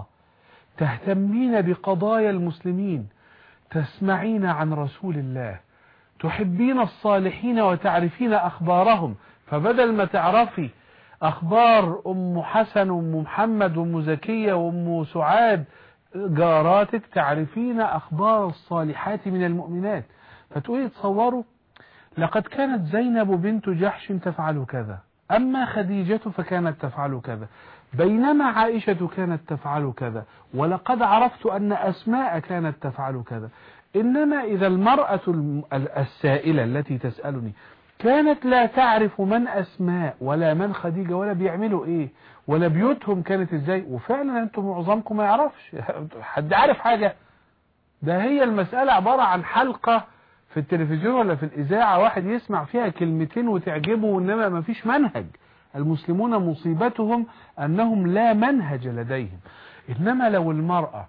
تهتمين بقضايا المسلمين تسمعين عن رسول الله تحبين الصالحين وتعرفين أخبارهم فبدل ما تعرفي أخبار أم حسن وأم محمد وأم زكية وأم سعاد جاراتك تعرفين أخبار الصالحات من المؤمنات فتقولي تصوروا لقد كانت زينب بنت جحش تفعل كذا أما خديجة فكانت تفعل كذا بينما عائشة كانت تفعل كذا ولقد عرفت أن أسماء كانت تفعل كذا إنما إذا المرأة السائلة التي تسألني كانت لا تعرف من أسماء ولا من خديجة ولا بيعملوا إيه ولا بيوتهم كانت إزاي وفعلا أنتم معظمكم ما يعرفش حد عارف حاجة ده هي المسألة عبارة عن حلقة في التلفزيون ولا في الإذاعة واحد يسمع فيها كلمتين وتعجبه وإنما ما فيش منهج المسلمون مصيبتهم أنهم لا منهج لديهم إنما لو المرأة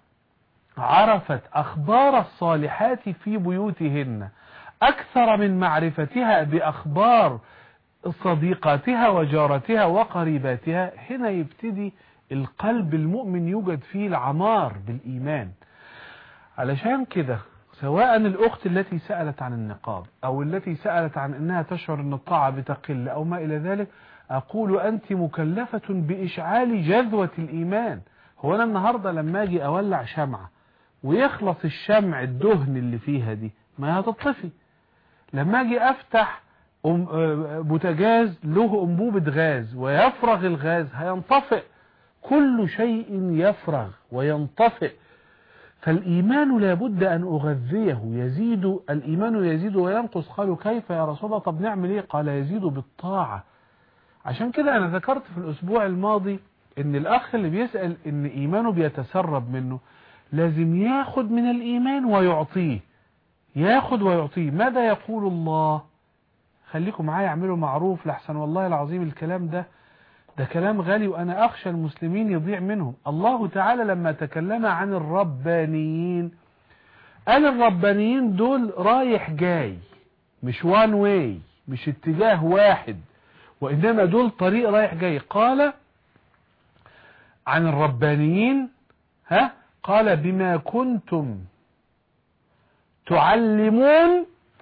عرفت أخبار الصالحات في بيوتهن أكثر من معرفتها بأخبار صديقاتها وجارتها وقريباتها هنا يبتدي القلب المؤمن يوجد فيه العمار بالإيمان علشان كده سواء الأخت التي سألت عن النقاب أو التي سألت عن أنها تشعر أن الطاعة بتقل أو ما إلى ذلك أقول أنت مكلفة بإشعال جذوة الإيمان هو أنا النهاردة لما أجي أولع شمعة ويخلص الشمع الدهن اللي فيها دي ما هتطفي لما أجي أفتح بوتاجاز له أنبوبة غاز ويفرغ الغاز هينطفئ كل شيء يفرغ وينطفئ فالإيمان لابد أن أغذيه يزيد الإيمان يزيد وينقص قالوا كيف يا رسول الله طب نعمل إيه قال يزيد بالطاعة عشان كده أنا ذكرت في الأسبوع الماضي إن الأخ اللي بيسأل إن إيمانه بيتسرب منه لازم ياخد من الإيمان ويعطيه ياخد ويعطيه ماذا يقول الله خليكم معايا اعملوا معروف لحسن والله العظيم الكلام ده ده كلام غالي وأنا أخشى المسلمين يضيع منهم الله تعالى لما تكلم عن الربانيين قال الربانيين دول رايح جاي مش وان واي مش اتجاه واحد وإنما دول طريق رايح جاي قال عن الربانيين ها قال بما كنتم تعلمون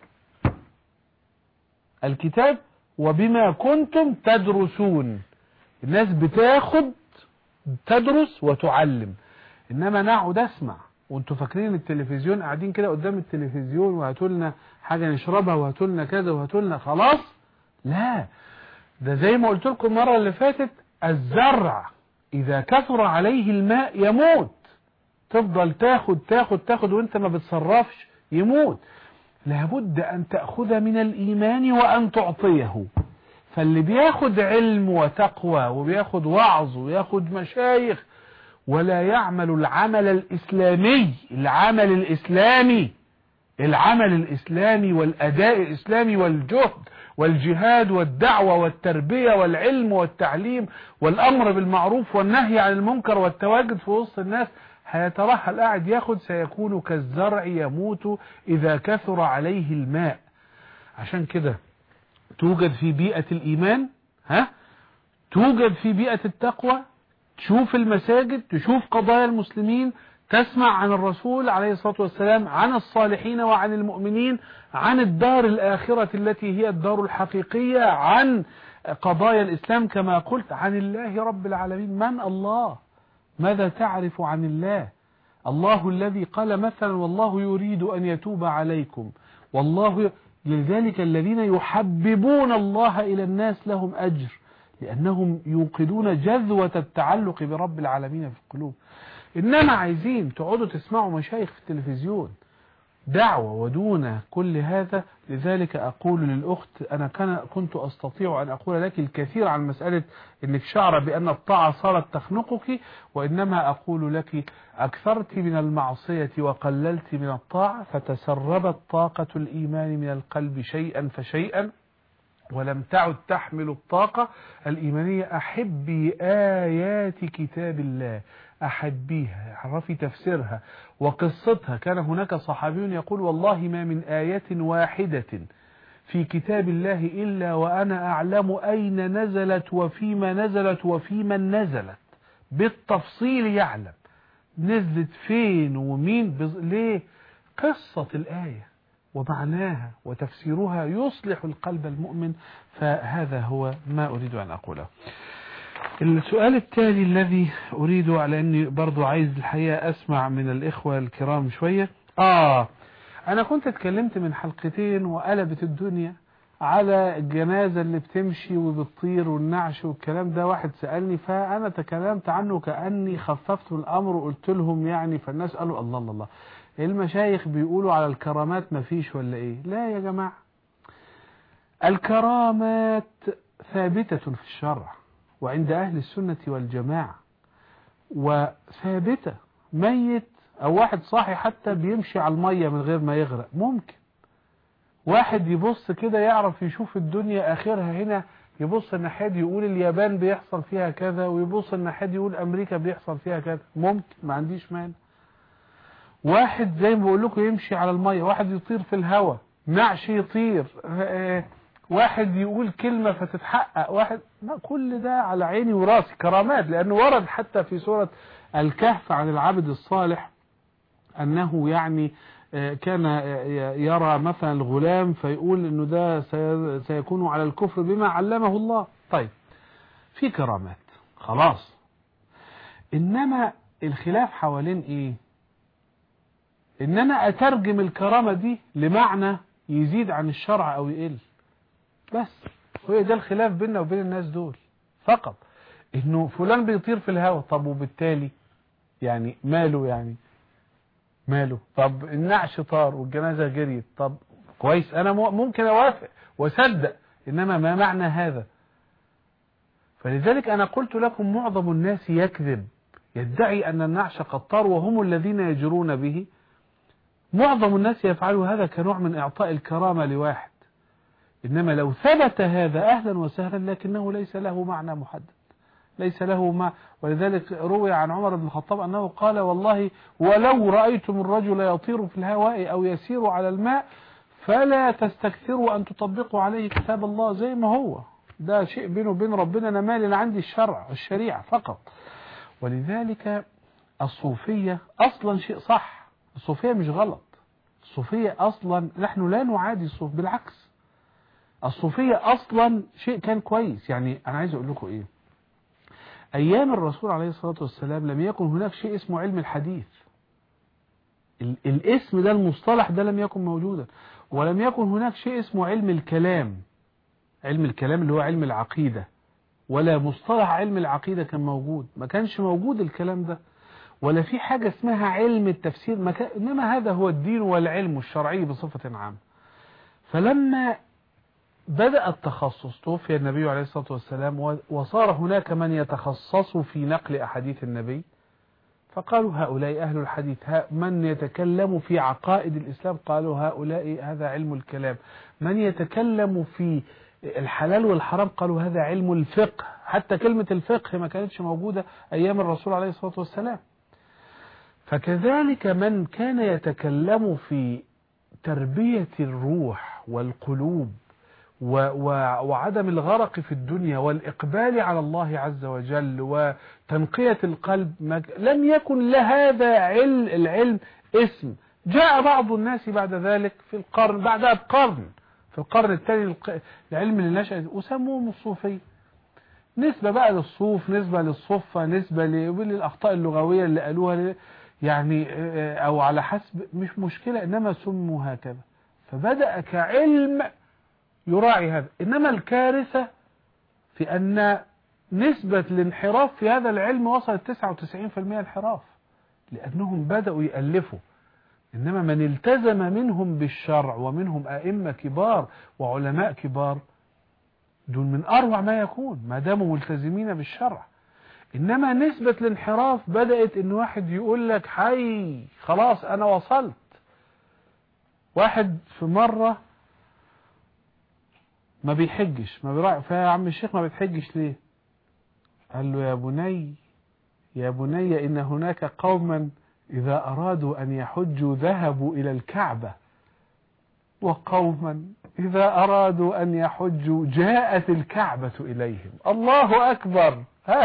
الكتاب وبما كنتم تدرسون الناس بتاخد تدرس وتعلم انما نقعد اسمع وانتوا فاكرين التلفزيون قاعدين كده قدام التلفزيون وهاتوا لنا حاجه نشربها وهاتوا لنا كذا وهاتوا لنا خلاص لا ده زي ما قلت لكم المره اللي فاتت الزرع اذا كثر عليه الماء يموت تفضل تاخد تاخد تاخد وانت ما بتصرفش يموت لابد ان تأخذ من الايمان وان تعطيه فاللي بياخد علم وتقوى وبياخد وعظ وياخد مشايخ ولا يعمل العمل الإسلامي العمل الإسلامي العمل الإسلامي والأداء الإسلامي والجهد والجهاد والدعوة والتربية والعلم والتعليم والأمر بالمعروف والنهي عن المنكر والتواجد في وسط الناس هيترحل قاعد ياخد سيكون كالزرع يموت إذا كثر عليه الماء عشان كده توجد في بيئة الإيمان ها توجد في بيئة التقوى تشوف المساجد تشوف قضايا المسلمين تسمع عن الرسول عليه الصلاة والسلام عن الصالحين وعن المؤمنين عن الدار الآخرة التي هي الدار الحقيقية عن قضايا الإسلام كما قلت عن الله رب العالمين من الله ماذا تعرف عن الله الله الذي قال مثلا والله يريد أن يتوب عليكم والله لذلك الذين يحببون الله إلى الناس لهم أجر لأنهم يوقدون جذوة التعلق برب العالمين في القلوب إنما عايزين تقعدوا تسمعوا مشايخ في التلفزيون دعوة ودون كل هذا لذلك أقول للأخت أنا كان كنت أستطيع أن أقول لك الكثير عن مسألة أنك شعر بأن الطاعة صارت تخنقك وإنما أقول لك أكثرت من المعصية وقللت من الطاعة فتسربت طاقة الإيمان من القلب شيئا فشيئا ولم تعد تحمل الطاقة الإيمانية أحبي آيات كتاب الله أحبيها عرفي تفسيرها وقصتها كان هناك صحابي يقول والله ما من آية واحدة في كتاب الله إلا وأنا أعلم أين نزلت وفيما نزلت وفيمن نزلت بالتفصيل يعلم نزلت فين ومين بز... ليه قصة الآية ومعناها وتفسيرها يصلح القلب المؤمن فهذا هو ما أريد أن أقوله السؤال التالي الذي أريد على أني برضو عايز الحقيقة أسمع من الإخوة الكرام شوية آه أنا كنت اتكلمت من حلقتين وقلبت الدنيا على الجنازة اللي بتمشي وبتطير والنعش والكلام ده واحد سألني فأنا تكلمت عنه كأني خففت الأمر وقلت لهم يعني فالناس قالوا الله الله الله المشايخ بيقولوا على الكرامات مفيش ولا ايه لا يا جماعة الكرامات ثابتة في الشرع وعند أهل السنة والجماعة وثابتة ميت أو واحد صاحي حتى بيمشي على المية من غير ما يغرق ممكن واحد يبص كده يعرف يشوف الدنيا آخرها هنا يبص الناحية دي يقول اليابان بيحصل فيها كذا ويبص الناحية دي يقول أمريكا بيحصل فيها كذا ممكن ما عنديش مانع واحد زي ما بقول لكم يمشي على المية واحد يطير في الهواء نعش يطير واحد يقول كلمة فتتحقق واحد ما كل ده على عيني وراسي كرامات لأنه ورد حتى في سورة الكهف عن العبد الصالح أنه يعني كان يرى مثلا الغلام فيقول أنه ده سيكون على الكفر بما علمه الله طيب في كرامات خلاص إنما الخلاف حوالين إيه إن أنا أترجم الكرامة دي لمعنى يزيد عن الشرع أو يقل بس هو ده الخلاف بيننا وبين الناس دول فقط انه فلان بيطير في الهواء طب وبالتالي يعني ماله يعني ماله طب النعش طار والجنازة جريت طب كويس انا ممكن اوافق واصدق انما ما معنى هذا فلذلك انا قلت لكم معظم الناس يكذب يدعي ان النعش قد طار وهم الذين يجرون به معظم الناس يفعلوا هذا كنوع من اعطاء الكرامة لواحد إنما لو ثبت هذا أهلا وسهلا لكنه ليس له معنى محدد ليس له ما ولذلك روي عن عمر بن الخطاب أنه قال والله ولو رأيتم الرجل يطير في الهواء أو يسير على الماء فلا تستكثروا أن تطبقوا عليه كتاب الله زي ما هو ده شيء بينه وبين ربنا أنا مالي أنا عندي الشرع الشريعة فقط ولذلك الصوفية أصلا شيء صح الصوفية مش غلط الصوفية أصلا نحن لا نعادي الصوف بالعكس الصوفية اصلا شيء كان كويس يعني انا عايز اقول لكم ايه ايام الرسول عليه الصلاة والسلام لم يكن هناك شيء اسمه علم الحديث الاسم ده المصطلح ده لم يكن موجودا ولم يكن هناك شيء اسمه علم الكلام علم الكلام اللي هو علم العقيدة ولا مصطلح علم العقيدة كان موجود ما كانش موجود الكلام ده ولا في حاجة اسمها علم التفسير ما كان إنما هذا هو الدين والعلم الشرعي بصفة عامة فلما بدأ التخصص توفي النبي عليه الصلاة والسلام وصار هناك من يتخصص في نقل أحاديث النبي فقالوا هؤلاء أهل الحديث من يتكلم في عقائد الإسلام قالوا هؤلاء هذا علم الكلام من يتكلم في الحلال والحرام قالوا هذا علم الفقه حتى كلمة الفقه ما كانتش موجودة أيام الرسول عليه الصلاة والسلام فكذلك من كان يتكلم في تربية الروح والقلوب و و وعدم الغرق في الدنيا والإقبال على الله عز وجل وتنقية القلب لم يكن لهذا علم العلم اسم جاء بعض الناس بعد ذلك في القرن بعدها بقرن في القرن الثاني العلم اللي نشأ وسموهم الصوفية نسبة بقى للصوف نسبة للصفة نسبة للأخطاء اللغوية اللي قالوها يعني أو على حسب مش مشكلة إنما سموا هكذا فبدأ كعلم يراعي هذا إنما الكارثة في أن نسبة الانحراف في هذا العلم وصلت 99% انحراف لأنهم بدأوا يألفوا إنما من التزم منهم بالشرع ومنهم أئمة كبار وعلماء كبار دول من أروع ما يكون ما داموا ملتزمين بالشرع إنما نسبة الانحراف بدأت إن واحد يقول لك حي خلاص أنا وصلت واحد في مرة ما بيحجش ما بيراعي فيا عم الشيخ ما بتحجش ليه قال له يا بني يا بني إن هناك قوما إذا أرادوا أن يحجوا ذهبوا إلى الكعبة وقوما إذا أرادوا أن يحجوا جاءت الكعبة إليهم الله أكبر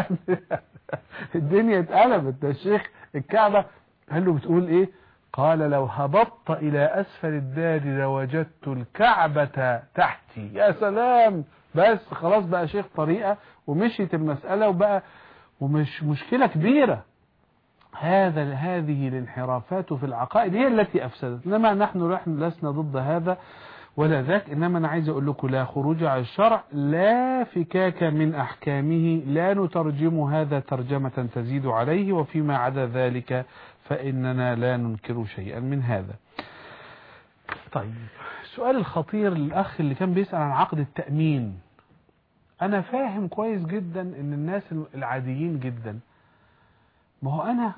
الدنيا اتقلبت ده الشيخ الكعبة قال له بتقول إيه قال لو هبطت إلى أسفل الدار لوجدت الكعبة تحتي يا سلام بس خلاص بقى شيخ طريقة ومشيت المسألة وبقى ومش مشكلة كبيرة هذا هذه الانحرافات في العقائد هي التي أفسدت إنما نحن لسنا ضد هذا ولا ذاك إنما أنا عايز أقول لكم لا خروج على الشرع لا فكاك من أحكامه لا نترجم هذا ترجمة تزيد عليه وفيما عدا ذلك فإننا لا ننكر شيئا من هذا طيب السؤال الخطير للأخ اللي كان بيسأل عن عقد التأمين أنا فاهم كويس جدا إن الناس العاديين جدا ما هو أنا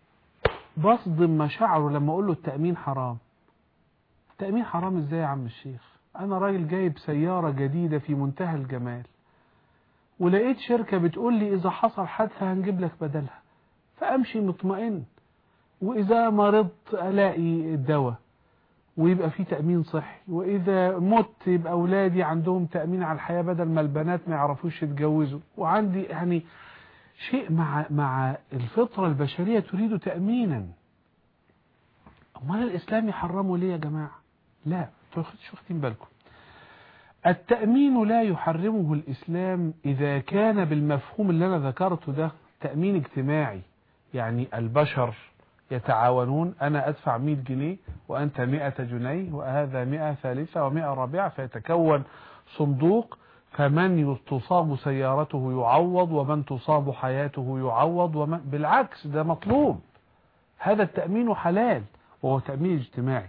بصدم مشاعره لما أقول له التأمين حرام التأمين حرام إزاي يا عم الشيخ أنا راجل جايب سيارة جديدة في منتهى الجمال ولقيت شركة بتقول لي إذا حصل حادثة هنجيب لك بدلها فأمشي مطمئن وإذا مرضت ألاقي الدواء ويبقى في تأمين صحي وإذا مت يبقى أولادي عندهم تأمين على الحياة بدل ما البنات ما يعرفوش يتجوزوا وعندي يعني شيء مع مع الفطرة البشرية تريد تأمينا أمال الإسلام يحرمه ليه يا جماعة لا شو واخدين بالكم التأمين لا يحرمه الإسلام إذا كان بالمفهوم اللي أنا ذكرته ده تأمين اجتماعي يعني البشر يتعاونون أنا أدفع 100 جنيه وأنت 100 جنيه وهذا 100 ثالثة و100 رابعة فيتكون صندوق فمن تصاب سيارته يعوض ومن تصاب حياته يعوض ومن بالعكس ده مطلوب هذا التأمين حلال وهو تأمين اجتماعي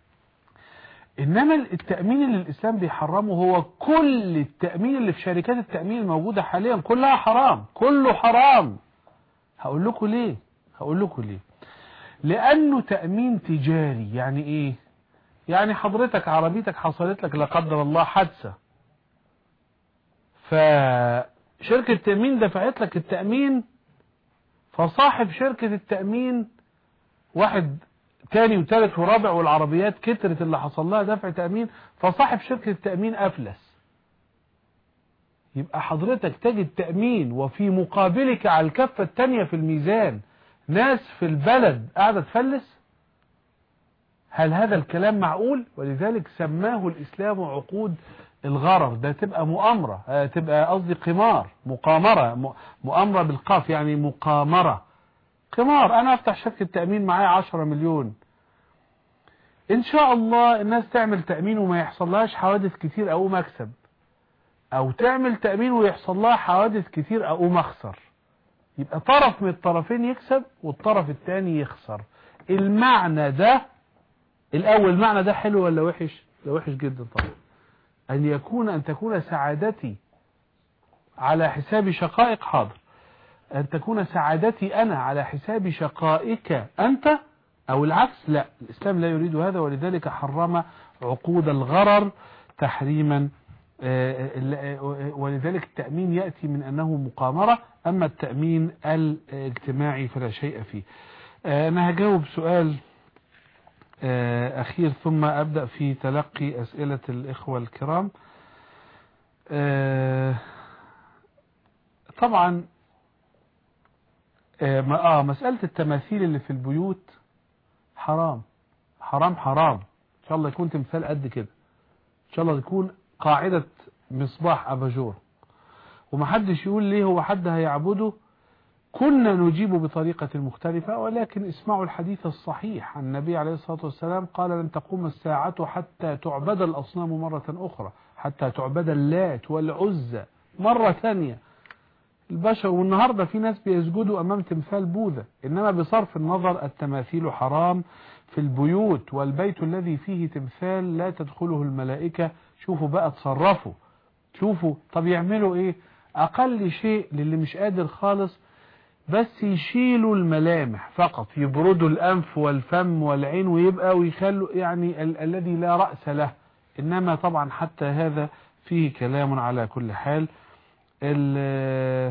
إنما التأمين اللي الإسلام بيحرمه هو كل التأمين اللي في شركات التأمين الموجودة حاليا كلها حرام كله حرام هقول لكم ليه هقول لكم ليه لأنه تأمين تجاري يعني إيه يعني حضرتك عربيتك حصلت لك لا قدر الله حادثة فشركة التأمين دفعت لك التأمين فصاحب شركة التأمين واحد تاني وتالت ورابع والعربيات كترت اللي حصل لها دفع تأمين فصاحب شركة التأمين أفلس يبقى حضرتك تجد تأمين وفي مقابلك على الكفة التانية في الميزان ناس في البلد قاعدة تفلس هل هذا الكلام معقول ولذلك سماه الإسلام عقود الغرر ده تبقى مؤامرة تبقى قصدي قمار مقامرة مؤامرة بالقاف يعني مقامرة قمار انا افتح شركة تأمين معايا 10 مليون ان شاء الله الناس تعمل تأمين وما يحصل لهاش حوادث كتير او مكسب او تعمل تأمين ويحصل لها حوادث كتير او مخسر يبقى طرف من الطرفين يكسب والطرف الثاني يخسر المعنى ده الاول المعنى ده حلو ولا وحش ده وحش جدا طبعا ان يكون ان تكون سعادتي على حساب شقائق حاضر أن تكون سعادتي أنا على حساب شقائك أنت أو العكس لا الإسلام لا يريد هذا ولذلك حرم عقود الغرر تحريما ولذلك التأمين يأتي من أنه مقامرة أما التأمين الاجتماعي فلا شيء فيه أنا هجاوب سؤال آه، أخير ثم أبدأ في تلقي أسئلة الإخوة الكرام آه، طبعا آه، ما- آه مسألة التماثيل اللي في البيوت حرام حرام حرام إن شاء الله يكون تمثال قد كده إن شاء الله يكون قاعدة مصباح أباجور ومحدش يقول ليه هو حد هيعبده كنا نجيب بطريقة مختلفة ولكن اسمعوا الحديث الصحيح عن النبي عليه الصلاة والسلام قال لن تقوم الساعة حتى تعبد الأصنام مرة أخرى حتى تعبد اللات والعزى مرة ثانية البشر والنهاردة في ناس بيسجدوا أمام تمثال بوذا إنما بصرف النظر التماثيل حرام في البيوت والبيت الذي فيه تمثال لا تدخله الملائكة شوفوا بقى تصرفوا شوفوا طب يعملوا ايه اقل شيء للي مش قادر خالص بس يشيلوا الملامح فقط يبردوا الانف والفم والعين ويبقى ويخلوا يعني ال الذي لا رأس له انما طبعا حتى هذا فيه كلام على كل حال ال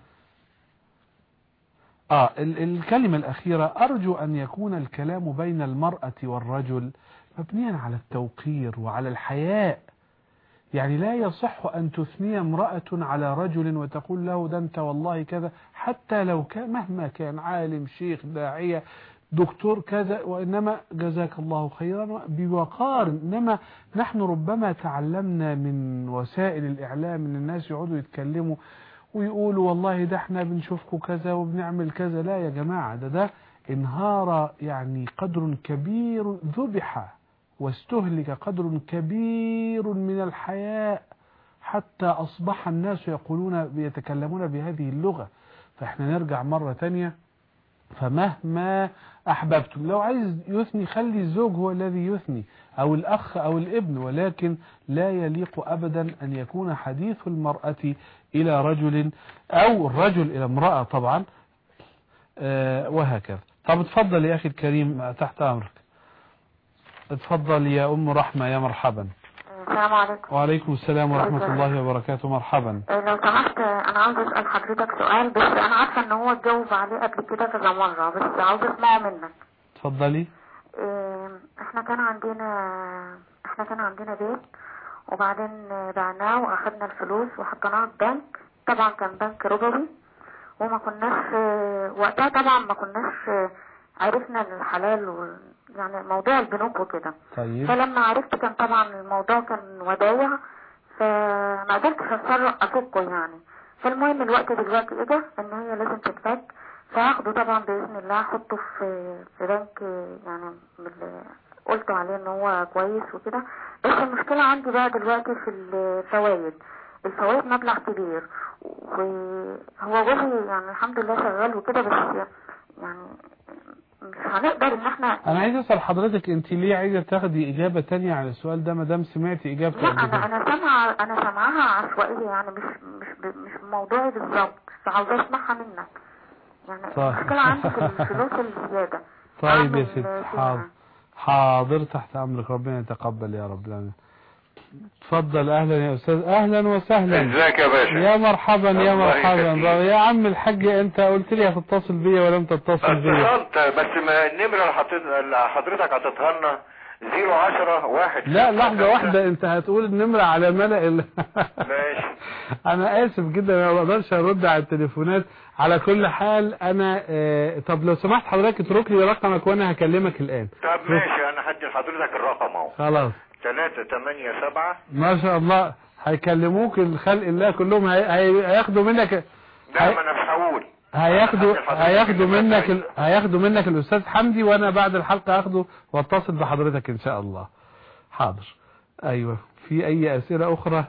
آه ال- الكلمة الأخيرة أرجو أن يكون الكلام بين المرأة والرجل مبنيا على التوقير وعلى الحياء يعني لا يصح أن تثني امرأة على رجل وتقول له ده أنت والله كذا حتى لو كان مهما كان عالم شيخ داعية دكتور كذا وإنما جزاك الله خيرا بوقار إنما نحن ربما تعلمنا من وسائل الإعلام أن الناس يقعدوا يتكلموا ويقولوا والله ده احنا بنشوفكم كذا وبنعمل كذا لا يا جماعة ده ده انهار يعني قدر كبير ذبح واستهلك قدر كبير من الحياء حتى أصبح الناس يقولون يتكلمون بهذه اللغة فاحنا نرجع مرة تانية فمهما أحببتم لو عايز يثني خلي الزوج هو الذي يثني أو الأخ أو الابن ولكن لا يليق أبدا أن يكون حديث المرأة إلى رجل أو الرجل إلى امرأة طبعا آه، وهكذا طب اتفضل يا أخي الكريم تحت أمرك اتفضل يا أم رحمة يا مرحبا السلام عليكم وعليكم السلام ورحمة الله وبركاته مرحبا آه، لو سمحت آه، انا عاوز اسال حضرتك سؤال بس انا عارفه ان هو اتجاوب عليه قبل كده كذا مره بس عاوز اسمعه منك اتفضلي آه، احنا كان عندنا احنا كان عندنا بيت وبعدين آه، بعناه واخدنا الفلوس وحطيناها في بنك طبعا كان بنك ربوي وما كناش آه، وقتها طبعا ما كناش آه، عرفنا الحلال و يعني موضوع البنوك وكده طيب فلما عرفت كان طبعا الموضوع كان ودايع فما قدرتش اتصرف افكه يعني فالمهم الوقت دلوقتي اجى ان هي لازم تتفك فهاخده طبعا باذن الله احطه في في بنك يعني من اللي قلت عليه ان هو كويس وكده بس المشكله عندي بقى دلوقتي في الفوائد الفوائد مبلغ كبير وهو جوزي يعني الحمد لله شغال وكده بس يعني مش هنقدر ان احنا انا عايز اسال حضرتك انت ليه عايزه تاخدي اجابه تانية على السؤال ده ما دام سمعتي اجابته لا قبل انا كده انا سامعه انا سامعاها عشوائيه يعني مش مش ب- مش موضوعي بالظبط بس عاوزه اسمعها منك يعني طيب. المشكله عندي في الفلوس الزياده طيب يا أعمل ستي فيها. حاضر حاضر تحت امرك ربنا يتقبل يا رب العالمين اتفضل اهلا يا استاذ اهلا وسهلا ازيك يا باشا يا مرحبا يا الله مرحبا يخليك. يا عم الحاج انت قلت لي هتتصل بيا ولم تتصل بيا اتصلت بس ما النمرة اللي حطيت اللي حضرتك حطيتها لنا 010 واحد لا ستة لحظة خمسة. واحدة انت هتقول النمرة على ملأ ال... ماشي انا اسف جدا انا ما اقدرش ارد على التليفونات على كل حال انا آه طب لو سمحت حضرتك اترك لي رقمك وانا هكلمك الان طب ماشي انا هدي لحضرتك الرقم اهو خلاص 3 8 7 ما شاء الله هيكلموك الخلق الله كلهم هي... هي... هياخدوا منك لا هي- ما انا مش هقول هياخدوا هدي لحضرتك هياخدوا النمرة منك ال... بتاعتي. هياخدوا منك الاستاذ حمدي وانا بعد الحلقة هاخده واتصل بحضرتك ان شاء الله حاضر ايوه في اي اسئلة اخرى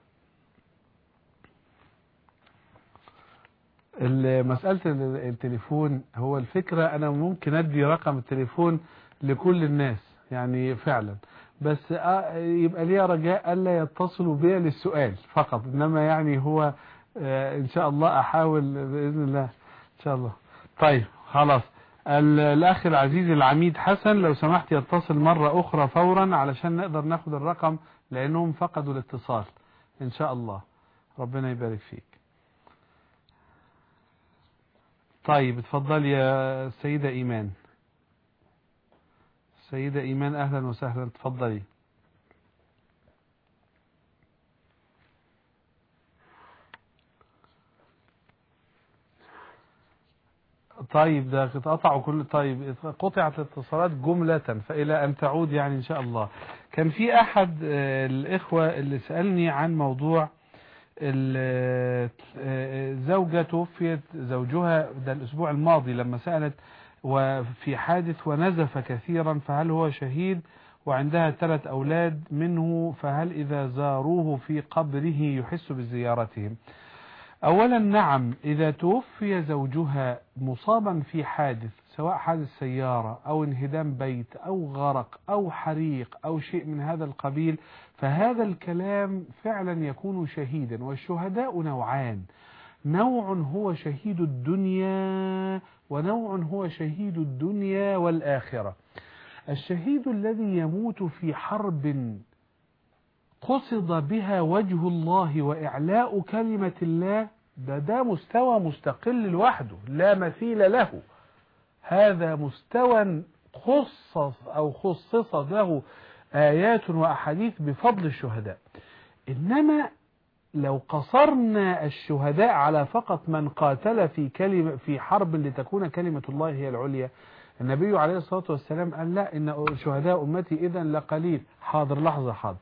ال- مسألة ال- التليفون هو الفكرة انا ممكن ادي رقم التليفون لكل الناس يعني فعلا بس آه، يبقى ليا رجاء الا يتصلوا بي للسؤال فقط انما يعني هو آه، ان شاء الله احاول باذن الله ان شاء الله طيب خلاص ال- الاخ العزيز العميد حسن لو سمحت يتصل مرة اخرى فورا علشان نقدر ناخد الرقم لانهم فقدوا الاتصال ان شاء الله ربنا يبارك فيك طيب اتفضل يا سيدة ايمان سيدة إيمان أهلا وسهلا تفضلي طيب ده قطعوا كل طيب قطعت الاتصالات جملة فإلى أن تعود يعني إن شاء الله كان في أحد آه، الإخوة اللي سألني عن موضوع ال- آه، زوجة توفيت زوجها ده الأسبوع الماضي لما سألت وفي حادث ونزف كثيرا فهل هو شهيد وعندها ثلاث أولاد منه فهل إذا زاروه في قبره يحس بزيارتهم أولا نعم إذا توفي زوجها مصابا في حادث سواء حادث سيارة أو انهدام بيت أو غرق أو حريق أو شيء من هذا القبيل فهذا الكلام فعلا يكون شهيدا والشهداء نوعان نوع هو شهيد الدنيا ونوع هو شهيد الدنيا والآخرة الشهيد الذي يموت في حرب قصد بها وجه الله وإعلاء كلمة الله ده ده مستوى مستقل لوحده لا مثيل له هذا مستوى خصص أو خصص له آيات وأحاديث بفضل الشهداء إنما لو قصرنا الشهداء على فقط من قاتل في كلمة في حرب لتكون كلمة الله هي العليا النبي عليه الصلاة والسلام قال لا إن شهداء أمتي إذا لقليل حاضر لحظة حاضر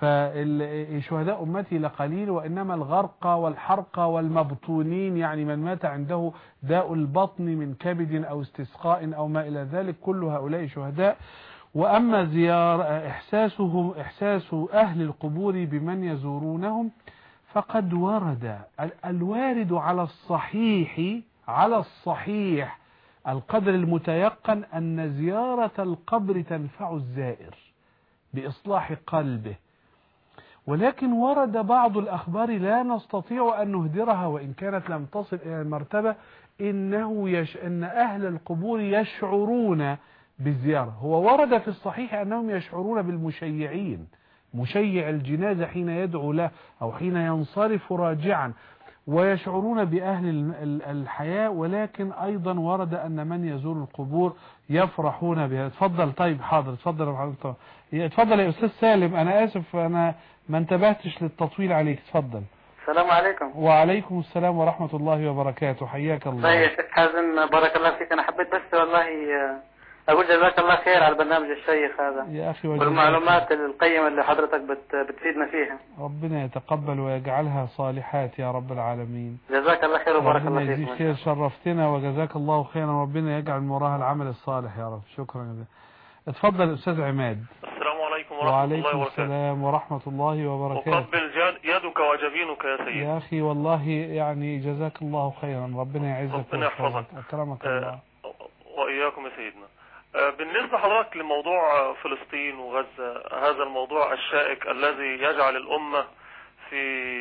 فشهداء أمتي لقليل وإنما الغرق والحرق والمبطونين يعني من مات عنده داء البطن من كبد أو استسقاء أو ما إلى ذلك كل هؤلاء شهداء وأما زيار إحساسهم إحساس أهل القبور بمن يزورونهم فقد ورد ال- الوارد على الصحيح على الصحيح القدر المتيقن أن زيارة القبر تنفع الزائر بإصلاح قلبه ولكن ورد بعض الأخبار لا نستطيع أن نهدرها وإن كانت لم تصل إلى المرتبة إنه يش... أن أهل القبور يشعرون بالزيارة هو ورد في الصحيح أنهم يشعرون بالمشيعين مشيع الجنازة حين يدعو له أو حين ينصرف راجعا ويشعرون بأهل ال- ال- الحياة ولكن أيضا ورد أن من يزور القبور يفرحون بها اتفضل طيب حاضر اتفضل يا حضرتك اتفضل يا أستاذ سالم أنا آسف أنا ما انتبهتش للتطويل عليك اتفضل السلام عليكم وعليكم السلام ورحمة الله وبركاته حياك الله طيب يا شيخ حازم بارك الله فيك انا حبيت بس والله آه، اقول جزاك الله خير على البرنامج الشيق هذا يا أخي وجزاك والمعلومات القيمة اللي حضرتك بت بتفيدنا فيها ربنا يتقبل ويجعلها صالحات يا رب العالمين جزاك الله خير وبارك ربنا الله يجزيك فيكم خير شرفتنا وجزاك الله خيرا ربنا يجعل من وراها العمل الصالح يا رب شكرا جزيلا اتفضل أستاذ عماد السلام عليكم ورحمة الله وعليكم وبركاته السلام ورحمة الله وبركاته أقبل جاد- يدك وجبينك يا سيدي يا أخي والله يعني جزاك الله خيرا ربنا يعزك ربنا ويحفظك يحفظك. أكرمك آه، الله وإياكم يا سيدنا آه، بالنسبة حضرتك لموضوع آه، فلسطين وغزة هذا الموضوع الشائك الذي يجعل الأمة في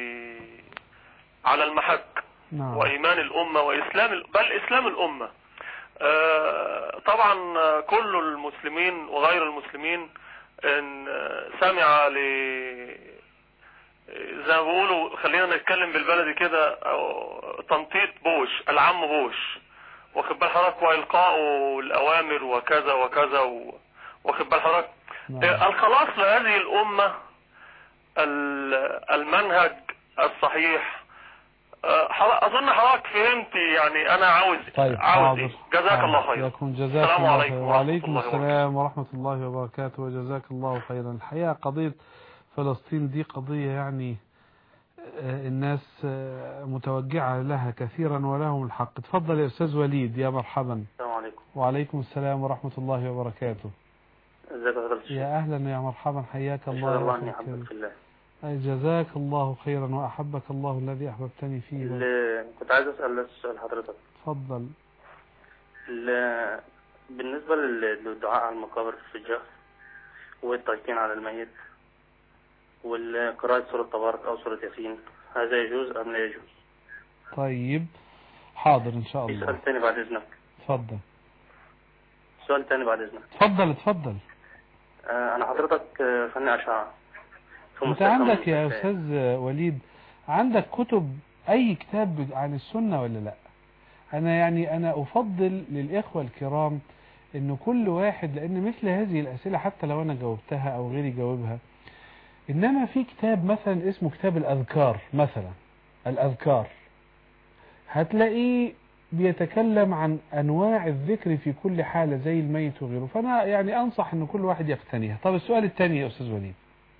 على المحك نعم وإيمان الأمة وإسلام ال- بل إسلام الأمة آه، طبعا آه، كل المسلمين وغير المسلمين إن آه، سمع ل زي ما بيقولوا خلينا نتكلم بالبلدي كده أو تنطيط بوش العم بوش واخد بال حضرتك والقائه الاوامر وكذا وكذا و... واخد بال حضرتك نعم. آه، الخلاص لهذه الامه ال- المنهج الصحيح آه، حضر- اظن حضرتك فهمت يعني انا عاوز طيب عاوز ايه حاضر جزاك حاضر. الله خير يكون جزاك السلام الله عليكم خير ورحمة وعليكم الله وبركاته. السلام ورحمة الله وبركاته وجزاك الله خيرا الحقيقة قضية فلسطين دي قضية يعني آه، الناس آه، متوجعة لها كثيرا ولهم الحق تفضل يا أستاذ وليد يا مرحبا السلام عليكم وعليكم السلام ورحمة الله وبركاته ازيك يا حضرتك الشيخ يا أهلا يا مرحبا حياك اشهد الله الله اني ويحفظك. احبك في الله أي جزاك الله خيرا وأحبك الله الذي أحببتني فيه اللي كنت عايز اسال بس سؤال حضرتك تفضل ال- بالنسبة لل- للدعاء على المقابر في الجهر والتلقين على الميت والقراءة سورة تبارك أو سورة ياسين هذا يجوز أم لا يجوز؟ طيب حاضر إن شاء في الله سؤال تاني بعد إذنك تفضل سؤال تاني بعد إذنك تفضل تفضل آه، أنا حضرتك آه، فني أشعة في انت مستشفى عندك يا من المستشفيات. استاذ وليد عندك كتب اي كتاب عن السنة ولا لا انا يعني انا افضل للاخوة الكرام ان كل واحد لان مثل هذه الاسئله حتى لو انا جاوبتها او غيري جاوبها انما في كتاب مثلا اسمه كتاب الاذكار مثلا الاذكار هتلاقيه بيتكلم عن انواع الذكر في كل حاله زي الميت وغيره فانا يعني انصح ان كل واحد يقتنيها طب السؤال الثاني يا استاذ وليد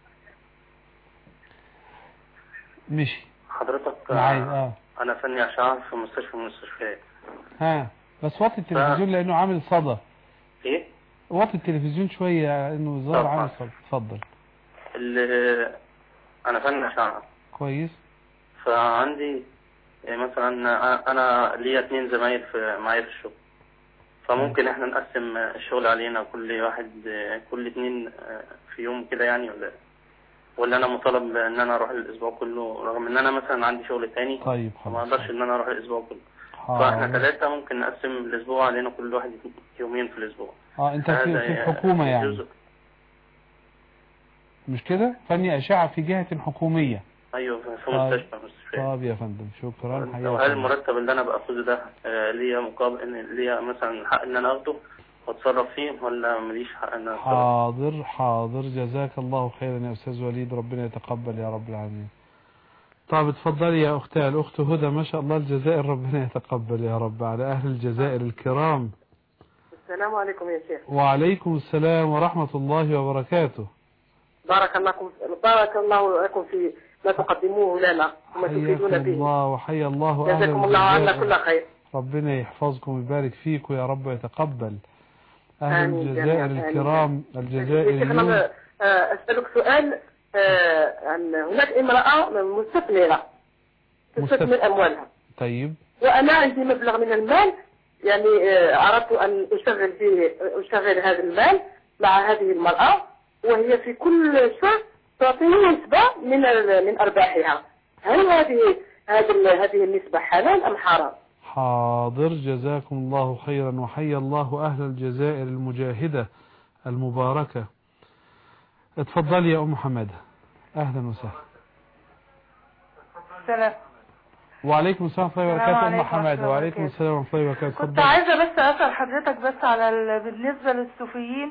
مشي حضرتك معايا آه، اه انا فني اشعه في مستشفى من المستشفيات ها بس وطي التلفزيون لانه عامل صدى ايه وطي التلفزيون شويه انه الظاهر طبعا. عامل صدى اتفضل اللي انا فني اشعه كويس فعندي إيه مثلا انا ليا اتنين زمايل في معايا في الشغل فممكن احنا نقسم الشغل علينا كل واحد كل اتنين في يوم كده يعني ولا ولا انا مطالب ان انا اروح الاسبوع كله رغم ان انا مثلا عندي شغل تاني طيب وما خلاص اقدرش ان انا اروح الاسبوع كله فاحنا حاضر. ثلاثة ممكن نقسم الاسبوع علينا كل واحد يومين في الاسبوع اه انت في, هذا في الحكومه يعني جزء مش كده فني اشعه في جهه حكوميه ايوه في طيب. مستشفى مستشفى طب يا فندم شكرا حياك وهل الله. المرتب اللي انا باخده ده آه، ليا مقابل ان ليا مثلا حق ان انا اخده واتصرف فيه ولا ماليش حق ان انا اتصرف حاضر حاضر جزاك الله خيرا يا استاذ وليد ربنا يتقبل يا رب العالمين طب اتفضلي يا اختي الاخت هدى ما شاء الله الجزائر ربنا يتقبل يا رب على اهل الجزائر الكرام السلام عليكم يا شيخ وعليكم السلام ورحمة الله وبركاته بارك الله بارك الله لكم في ما تقدموه لنا وما حياكم تفيدون به الله وحيا الله أهل جزاكم الله عنا الجزائر. كل خير ربنا يحفظكم ويبارك فيكم يا رب ويتقبل أهل آمين الجزائر جميعاً، آمين. الكرام يا شيخ الجزائريون أنا آه، أسألك سؤال آه، عن هناك امرأة مستثمرة تستثمر مستثمر. أموالها طيب وأنا عندي مبلغ من المال يعني آه، أردت أن أشغل فيه أشغل هذا المال مع هذه المرأة وهي في كل شهر تعطيني نسبة من ال- من أرباحها هل هذه هذه هذه النسبة حلال أم حرام؟ حاضر جزاكم الله خيرا وحيا الله أهل الجزائر المجاهدة المباركة اتفضلي يا أم حمادة أهلا وسهلا السلام وعليكم السلام ورحمة الله السلام وبركاته أم عليكم ورحمة حمادة الله وعليكم وبركاته. السلام ورحمة الله وبركاته كنت اتفضلي. عايزة بس أسأل حضرتك بس على ال... بالنسبة للصوفيين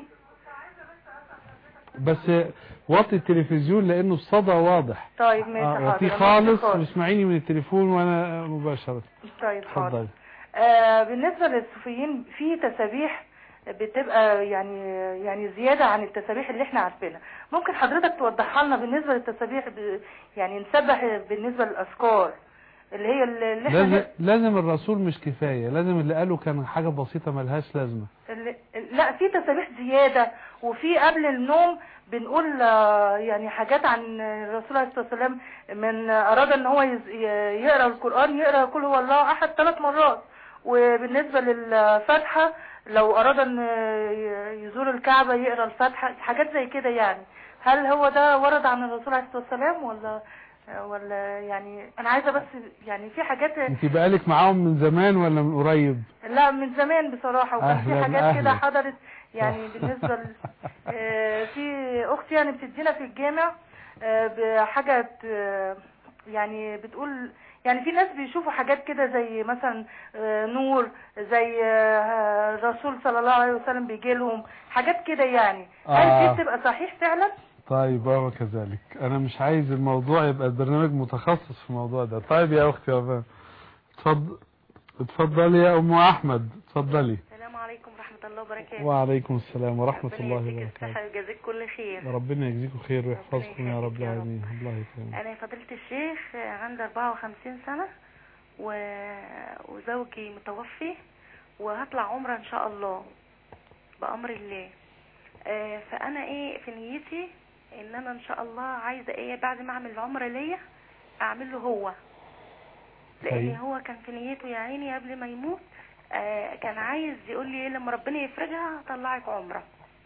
بس وطي التلفزيون لأنه الصدى واضح طيب ماشي آه، حاضر وطي أنا خالص خالص. واسمعيني من التليفون وأنا مباشرة طيب حاضر اتفضلي آه بالنسبة للصوفيين في تسابيح بتبقى يعني يعني زيادة عن التسابيح اللي احنا عارفينها ممكن حضرتك توضحها لنا بالنسبة للتسابيح ب... يعني نسبح بالنسبة للأذكار اللي هي اللي احنا لازم, لازم الرسول مش كفاية لازم اللي قاله كان حاجة بسيطة ملهاش لازمة اللي- لا في تسابيح زيادة وفي قبل النوم بنقول آه، يعني حاجات عن الرسول عليه الصلاة والسلام من أراد ان هو يز- ي- يقرأ القرآن يقرأ كل هو الله أحد ثلاث مرات وبالنسبة للفاتحة لو أراد ان ي- يزور الكعبة يقرأ الفاتحة حاجات زي كده يعني هل هو ده ورد عن الرسول عليه الصلاة والسلام ولا ولا يعني انا عايزه بس يعني في حاجات انت بقالك معاهم من زمان ولا من قريب لا من زمان بصراحة وكان في أهلاً، حاجات كده أهلاً. حضرت يعني بالنسبة ل... آه، في أختي يعني بتدينا في الجامع آه، بحاجة آه، يعني بتقول يعني في ناس بيشوفوا حاجات كده زي مثلا آه، نور زي آه، الرسول صلى الله عليه وسلم بيجي لهم حاجات كده يعني هل آه. دي بتبقى صحيح فعلا؟ طيب وهو كذلك انا مش عايز الموضوع يبقى البرنامج متخصص في الموضوع ده طيب يا اختي يا فندم اتفضل اتفضلي يا ام احمد اتفضلي السلام عليكم ورحمة الله وبركاته وعليكم السلام ورحمة ربنا الله يديك وبركاته الصحة ويجازيك كل خير ربنا يجزيكم خير ويحفظكم يا يخليك رب يا رب. العالمين الله يكرمك أنا فضيلة الشيخ عندي 54 سنة و... وزوجي متوفي وهطلع عمرة إن شاء الله بأمر الله آه، فأنا إيه في نيتي إن أنا إن شاء الله عايزة إيه بعد ما أعمل العمرة ليا أعمل له هو لأن طيب. هو كان في نيته يا عيني قبل ما يموت آه، كان عايز يقول لي إيه لما ربنا يفرجها هطلعك عمرة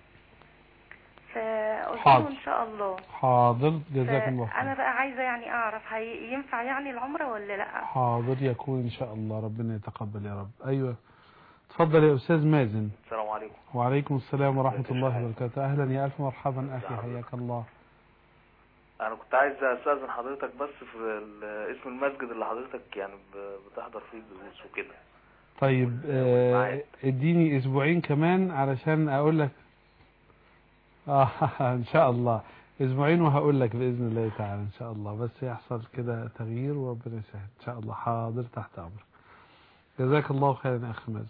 فقلت حاضر. له إن شاء الله حاضر جزاكم الله انا خير بقى عايزه يعني اعرف هي ينفع يعني العمره ولا لا حاضر يكون ان شاء الله ربنا يتقبل يا رب ايوه اتفضل يا استاذ مازن السلام عليكم وعليكم السلام ورحمة ازيك يا الله شيخ؟ وبركاته اهلا يا الف مرحبا اخي نعم. حياك الله انا كنت عايز استاذن حضرتك بس في ال- اسم المسجد اللي حضرتك يعني ب- بتحضر فيه الدروس وكده طيب آه اديني اسبوعين كمان علشان اقول لك اه ان شاء الله اسبوعين وهقول لك باذن الله تعالى ان شاء الله بس يحصل كده تغيير وربنا يسهل ان شاء الله حاضر تحت امرك جزاك الله خيرا يا اخي مازن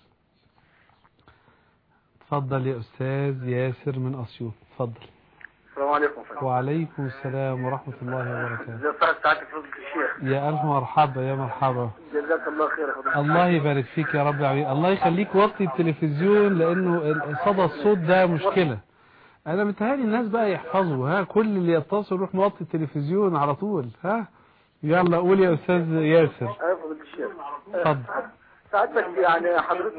اتفضل يا استاذ ياسر من اسيوط اتفضل السلام عليكم فندم وعليكم السلام ورحمة الله وبركاته ازي صحة سعادتك فضيلة الشيخ يا ألف مرحبا يا مرحبا جزاك الله خير يا فضيلة الله يبارك فيك يا رب العالمين الله يخليك وطي التلفزيون لأنه ال- صدى الصوت ده مشكلة أنا متهيألي الناس بقى يحفظوا ها كل اللي يتصل يروح موطي التلفزيون على طول ها يلا قول يا أستاذ ياسر يا فضيلة الشيخ اتفضل سعادتك يعني حضرتك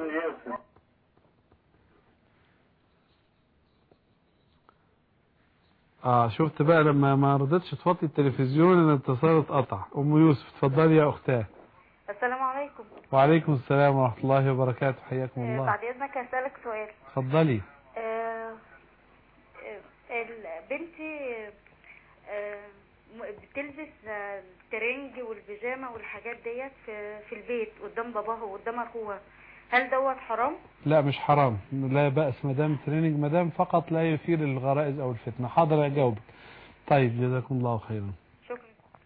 اه شفت بقى لما ما رضيتش توطي التلفزيون ان الاتصال اتقطع ام يوسف اتفضلي يا اختاه السلام عليكم وعليكم السلام ورحمة الله وبركاته حياكم آه، الله بعد اذنك هسألك سؤال اتفضلي آه، آه، ال- بنتي آه، م- بتلبس آه، الترنج والبيجامه والحاجات ديت في في البيت قدام باباها وقدام اخوها هل دوت حرام لا مش حرام لا بأس مدام تريننج مدام فقط لا يثير الغرائز او الفتنة حاضر اجاوبك طيب جزاكم الله خيرا شكرا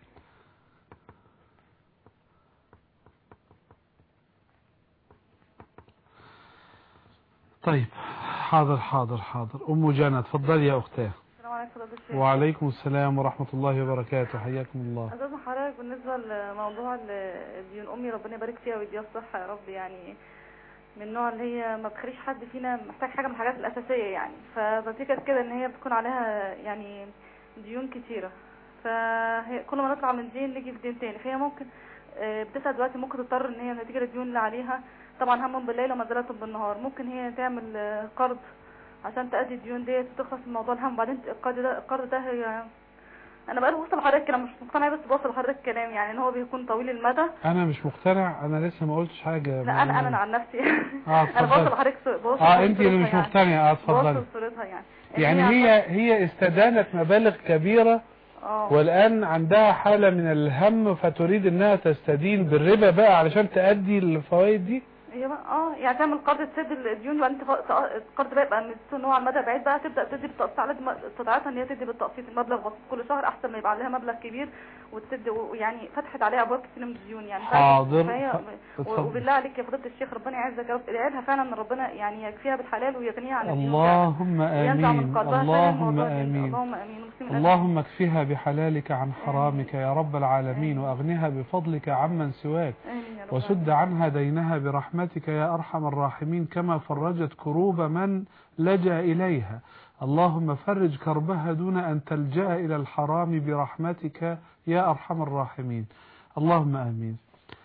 طيب حاضر حاضر حاضر ام جنى اتفضلي يا اختاه السلام عليكم فضيلة الشيخ وعليكم السلام ورحمة الله وبركاته حياكم الله أستاذ حضرتك بالنسبة لموضوع ال- ديون أمي ربنا يبارك فيها ويديها الصحة يا رب يعني من النوع اللي هي ما بتخليش حد فينا محتاج حاجة من الحاجات الأساسية يعني فبتيجي كده إن هي بتكون عليها يعني ديون كتيرة فهي كل ما نطلع من دين نيجي في دين تاني فهي ممكن آه، بتسعى دلوقتي ممكن تضطر إن هي نتيجة الديون اللي عليها طبعا هم بالليل ومزالة بالنهار ممكن هي تعمل آه، قرض عشان تأدي الديون ديت وتخلص من موضوع الهم وبعدين القرض ده القرض ده هي انا بقى بوصل لحضرتك انا مش مقتنعه بس بوصل لحضرتك كلام يعني ان هو بيكون طويل المدى انا مش مقتنع انا لسه ما قلتش حاجة لا انا انا عن نفسي اه انا اتفضل. بوصل لحضرتك ص- بوصل اه لحضرتك انت اللي مش صورتها يعني. مقتنعة اه اتفضلي بوصل صورتها يعني يعني هي هي استدانت مبالغ كبيرة اه والآن عندها حالة من الهم فتريد انها تستدين بالربا بقى علشان تأدي الفوائد دي هي بقى اه يعني تعمل قرض تسد الديون وبعدين تف- تق- القرض بقى يبقى مدته ان هو على المدى البعيد بقى تبدا تدي بالتقسيط على قد ما استطاعتها ان هي تدي بالتقسيط المبلغ بسيط كل شهر احسن ما يبقى عليها مبلغ كبير وتسد ويعني فتحت عليها ابواب كتير من الديون يعني حاضر. فهي ف- و- اتفضل. وبالله عليك يا فضيله الشيخ ربنا يعزك يا رب ادعي لها فعلا ان ربنا يعني يكفيها بالحلال ويغنيها عن الديون اللهم وينزع من آمين قلبها فعلا اللهم الموضوع ده. آمين اللهم امين ومسلمين اللهم اكفها بحلالك عن حرامك يا رب العالمين وأغنها بفضلك عمن سواك آمين يا رب وسد عنها دينها برحمتك يا أرحم الراحمين كما فرجت كروب من لجأ إليها اللهم فرج كربها دون أن تلجأ إلى الحرام برحمتك يا أرحم الراحمين اللهم آمين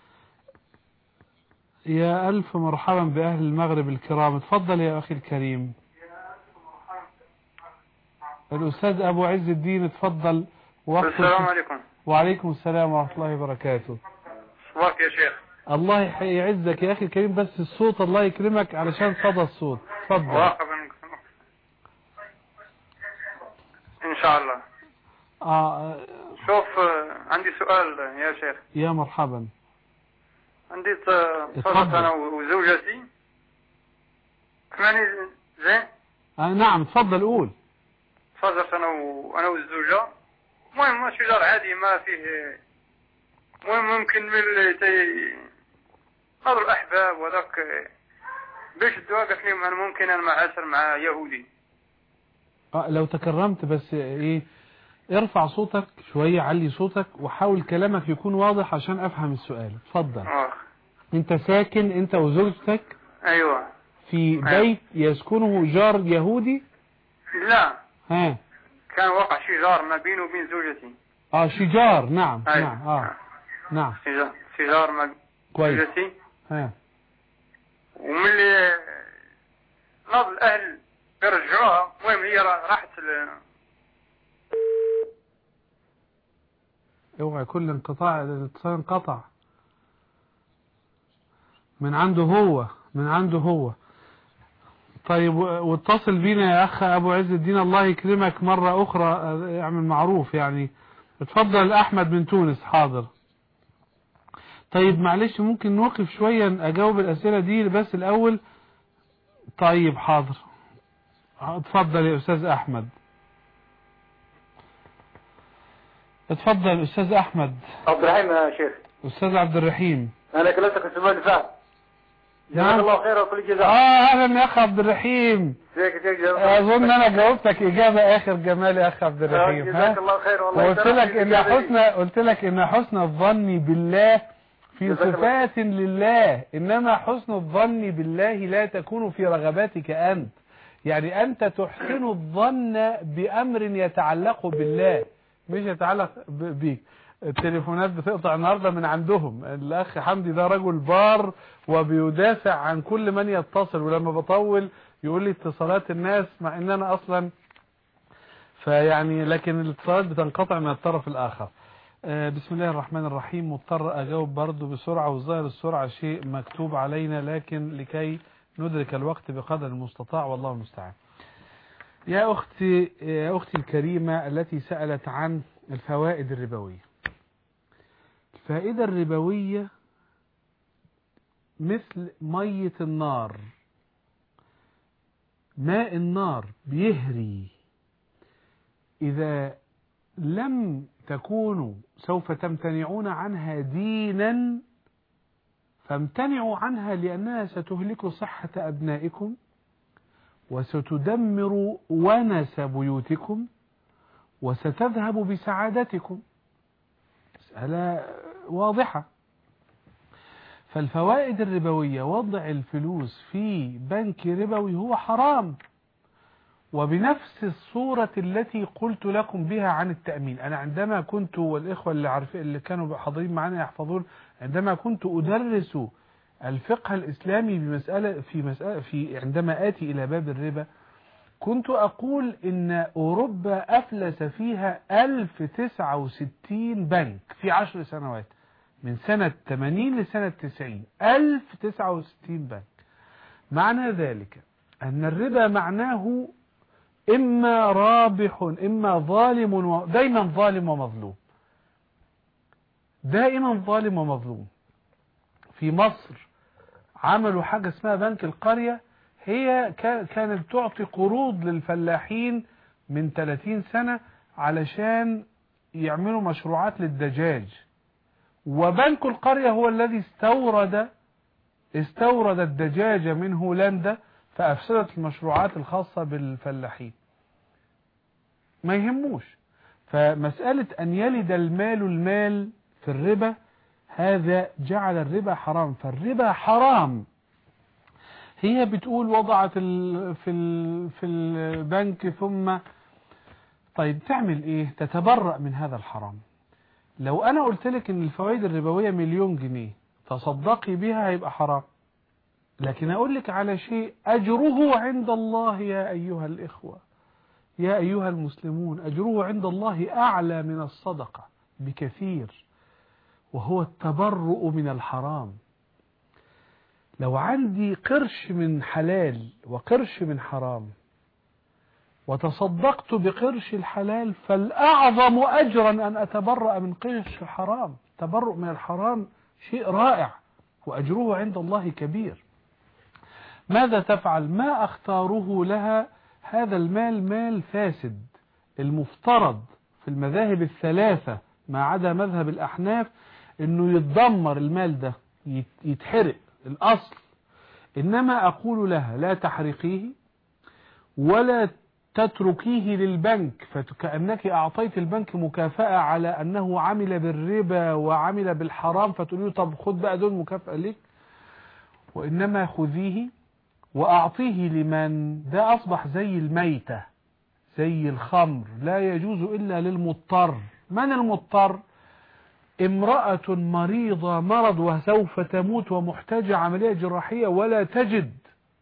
يا ألف مرحبا بأهل المغرب الكرام اتفضل يا أخي الكريم الأستاذ أبو عز الدين اتفضل وقت السلام عليكم وعليكم السلام ورحمة الله وبركاته صباحك يا شيخ الله يح- يعزك يا أخي الكريم بس الصوت الله يكرمك علشان صدى الصوت اتفضل واقف ان شاء الله آه شوف آه، عندي سؤال يا شيخ يا مرحبا عندي ت- اتفضل. صارت انا وزوجتي سمعني زين آه نعم اتفضل قول صارت انا وانا والزوجة المهم شجار عادي ما فيه المهم ممكن من اللي تي هذا الاحباب وذاك بيش قالت لي انا ممكن انا معاشر مع يهودي آه لو تكرمت بس ايه ارفع صوتك شوية علي صوتك وحاول كلامك يكون واضح عشان افهم السؤال اتفضل اه انت ساكن انت وزوجتك ايوه في بيت يسكنه جار يهودي لا ها كان وقع شجار ما بيني وبين زوجتي اه شجار نعم أيوة. نعم اه نعم شجار شجار ما كويس زوجتي ها ومن اللي ناض الاهل يرجعوها المهم هي راحت ل- اوعى كل انقطاع الاتصال انقطع من عنده هو من عنده هو طيب و- واتصل بينا يا اخ ابو عز الدين الله يكرمك مرة اخرى اه، اعمل معروف يعني اتفضل احمد من تونس حاضر طيب معلش ممكن نوقف شوية اجاوب الاسئلة دي بس الاول طيب حاضر اتفضل يا استاذ احمد اتفضل استاذ احمد عبد الرحيم يا شيخ استاذ عبد الرحيم انا كلمتك الاسبوع اللي فات جزاك نعم. الله خير وكل جزاء اه اهلا يا اخ عبد الرحيم ازيك ازيك جزاك الله اظن انا جاوبتك اجابة اخر جمال يا اخ عبد الرحيم جزاك الله خير والله وقلت يسلمك لك ان الإجابة دي. حسن قلت لك ان حسن الظن بالله في جزاك الله. صفات لله انما حسن الظن بالله لا تكون في رغباتك انت يعني انت تحسن الظن بامر يتعلق بالله مش يتعلق ب- بيك التليفونات بتقطع النهارده من عندهم الاخ حمدي ده رجل بار وبيدافع عن كل من يتصل ولما بطول يقول لي اتصالات الناس مع ان انا اصلا فيعني لكن الاتصالات بتنقطع من الطرف الاخر آه، بسم الله الرحمن الرحيم مضطر اجاوب برضو بسرعة والظاهر السرعة شيء مكتوب علينا لكن لكي ندرك الوقت بقدر المستطاع والله المستعان يا اختي يا اختي الكريمة التي سألت عن الفوائد الربوية الفائدة الربوية مثل مية النار ماء النار بيهري إذا لم تكونوا سوف تمتنعون عنها دينا فامتنعوا عنها لأنها ستهلك صحة أبنائكم وستدمر ونس بيوتكم وستذهب بسعادتكم مسألة واضحة فالفوائد الربوية وضع الفلوس في بنك ربوي هو حرام وبنفس الصورة التي قلت لكم بها عن التأمين أنا عندما كنت والإخوة اللي عارفين اللي كانوا حاضرين معنا يحفظون عندما كنت أدرس الفقه الإسلامي بمسألة في مسألة في عندما آتي إلى باب الربا كنت أقول إن أوروبا أفلس فيها 1069 بنك في عشر سنوات من سنة 80 لسنة 90 1069 بنك معنى ذلك أن الربا معناه إما رابح إما ظالم و... دايما ظالم ومظلوم دائما ظالم ومظلوم في مصر عملوا حاجة اسمها بنك القرية هي كا- كانت تعطي قروض للفلاحين من 30 سنة علشان يعملوا مشروعات للدجاج وبنك القرية هو الذي استورد استورد الدجاج من هولندا فأفسدت المشروعات الخاصة بالفلاحين ما يهموش فمسألة أن يلد المال المال في الربا هذا جعل الربا حرام فالربا حرام هي بتقول وضعت ال في ال في البنك ثم طيب تعمل ايه تتبرأ من هذا الحرام لو انا قلت لك ان الفوائد الربوية مليون جنيه تصدقي بها هيبقى حرام لكن اقول لك على شيء اجره عند الله يا ايها الاخوة يا ايها المسلمون اجره عند الله اعلى من الصدقة بكثير وهو التبرؤ من الحرام لو عندي قرش من حلال وقرش من حرام وتصدقت بقرش الحلال فالأعظم أجرا أن أتبرأ من قرش الحرام التبرؤ من الحرام شيء رائع وأجره عند الله كبير ماذا تفعل ما أختاره لها هذا المال مال فاسد المفترض في المذاهب الثلاثة ما عدا مذهب الأحناف أنه يتدمر المال ده يت- يتحرق الأصل إنما أقول لها لا تحرقيه ولا تتركيه للبنك فكأنك أعطيت البنك مكافأة على أنه عمل بالربا وعمل بالحرام فتقول له طب خد بقى دول مكافأة لك وإنما خذيه وأعطيه لمن ده أصبح زي الميتة زي الخمر لا يجوز إلا للمضطر من المضطر امرأة مريضة مرض وسوف تموت ومحتاجة عملية جراحية ولا تجد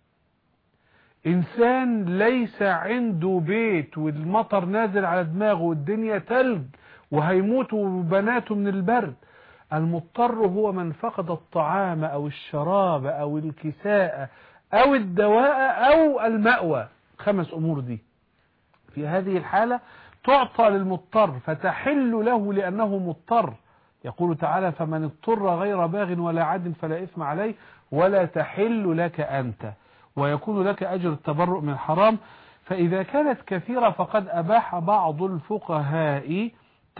إنسان ليس عنده بيت والمطر نازل على دماغه والدنيا تلج وهيموت وبناته من البرد المضطر هو من فقد الطعام أو الشراب أو الكساء أو الدواء أو المأوى خمس أمور دي في هذه الحالة تعطى للمضطر فتحل له لأنه مضطر يقول تعالى فمن اضطر غير باغ ولا عد فلا إثم عليه ولا تحل لك أنت ويكون لك أجر التبرؤ من الحرام فإذا كانت كثيرة فقد أباح بعض الفقهاء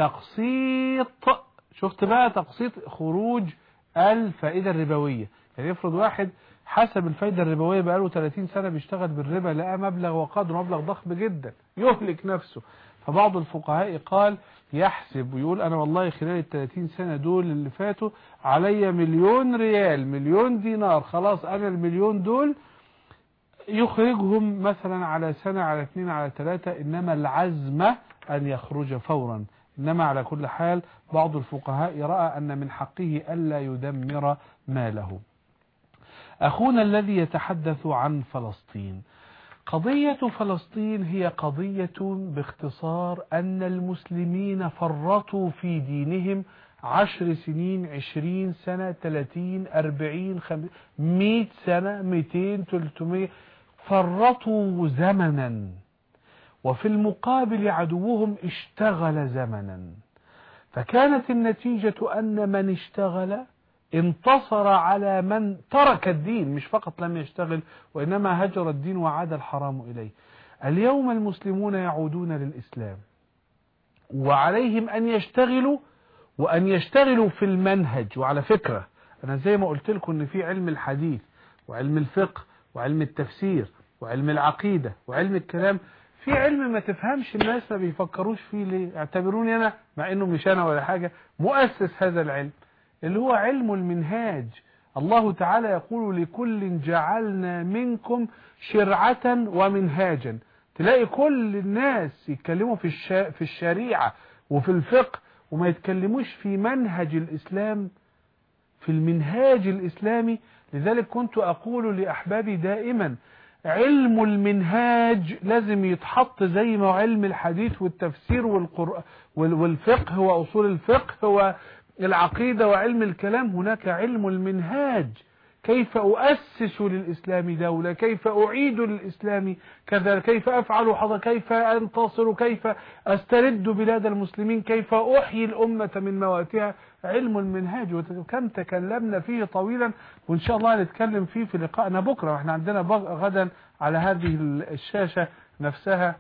تقسيط شفت بقى تقسيط خروج الفائدة الربوية يعني يفرض واحد حسب الفايدة الربوية بقاله 30 سنة بيشتغل بالربا لقى مبلغ وقدره مبلغ ضخم جدا يهلك نفسه فبعض الفقهاء قال يحسب ويقول انا والله خلال ال 30 سنة دول اللي فاتوا عليا مليون ريال مليون دينار خلاص انا المليون دول يخرجهم مثلا على سنة على اثنين على ثلاثة انما العزمة ان يخرج فورا انما على كل حال بعض الفقهاء رأى ان من حقه الا يدمر ماله اخونا الذي يتحدث عن فلسطين قضية فلسطين هي قضية باختصار أن المسلمين فرطوا في دينهم عشر سنين عشرين سنة ثلاثين أربعين خمس مئة سنة مئتين تلتمية فرطوا زمنا وفي المقابل عدوهم اشتغل زمنا فكانت النتيجة أن من اشتغل انتصر على من ترك الدين مش فقط لم يشتغل وإنما هجر الدين وعاد الحرام إليه اليوم المسلمون يعودون للإسلام وعليهم أن يشتغلوا وأن يشتغلوا في المنهج وعلى فكرة أنا زي ما قلت لكم أن في علم الحديث وعلم الفقه وعلم التفسير وعلم العقيدة وعلم الكلام في علم ما تفهمش الناس ما بيفكروش فيه ليه اعتبروني أنا مع أنه مش أنا ولا حاجة مؤسس هذا العلم اللي هو علم المنهاج الله تعالى يقول لكل جعلنا منكم شرعة ومنهاجا تلاقي كل الناس يتكلموا في الشا في الشريعة وفي الفقه وما يتكلموش في منهج الإسلام في المنهاج الإسلامي لذلك كنت أقول لأحبابي دائما علم المنهاج لازم يتحط زي ما علم الحديث والتفسير والقرآن والفقه وأصول الفقه العقيدة وعلم الكلام هناك علم المنهاج كيف أؤسس للإسلام دولة كيف أعيد للإسلام كذا كيف أفعل حظا كيف أنتصر كيف أسترد بلاد المسلمين كيف أحيي الأمة من مواتها علم المنهاج وكم تكلمنا فيه طويلا وإن شاء الله نتكلم فيه في لقائنا بكرة وإحنا عندنا غدا على هذه الشاشة نفسها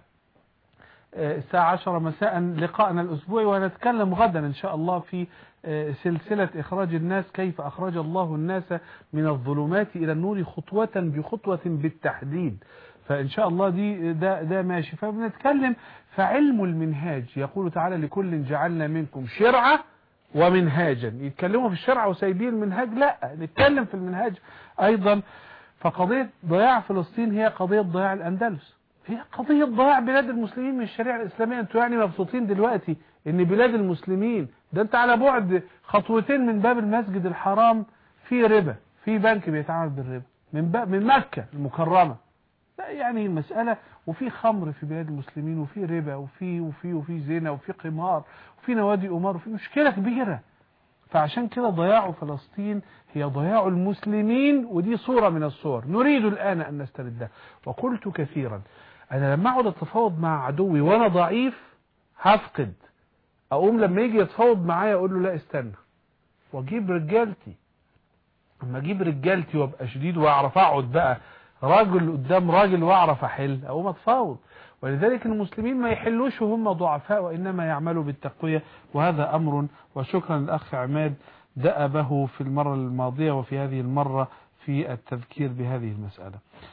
الساعة 10 مساء لقاءنا الأسبوعي ونتكلم غدا إن شاء الله في سلسلة إخراج الناس كيف أخرج الله الناس من الظلمات إلى النور خطوة بخطوة بالتحديد فإن شاء الله دي ده, ده ماشي فبنتكلم فعلم المنهاج يقول تعالى لكل جعلنا منكم شرعة ومنهاجا يتكلموا في الشرع وسايبين المنهاج لا نتكلم في المنهاج أيضا فقضية ضياع فلسطين هي قضية ضياع الأندلس هي قضية ضياع بلاد المسلمين من الشريعة الإسلامية أنتوا يعني مبسوطين دلوقتي ان بلاد المسلمين ده انت على بعد خطوتين من باب المسجد الحرام في ربا في بنك بيتعامل بالربا من باب من مكة المكرمة لا يعني المسألة وفي خمر في بلاد المسلمين وفي ربا وفي وفي وفي زنا وفي قمار وفي نوادي قمار وفي مشكلة كبيرة فعشان كده ضياع فلسطين هي ضياع المسلمين ودي صورة من الصور نريد الآن أن نستردها وقلت كثيرا أنا لما أقعد أتفاوض مع عدوي وأنا ضعيف هفقد اقوم لما يجي يتفاوض معايا اقول له لا استنى واجيب رجالتي اما اجيب رجالتي وابقى شديد واعرف اقعد بقى راجل قدام راجل واعرف احل اقوم اتفاوض ولذلك المسلمين ما يحلوش وهم ضعفاء وانما يعملوا بالتقوية وهذا امر وشكرا للاخ عماد دأبه في المرة الماضية وفي هذه المرة في التذكير بهذه المسألة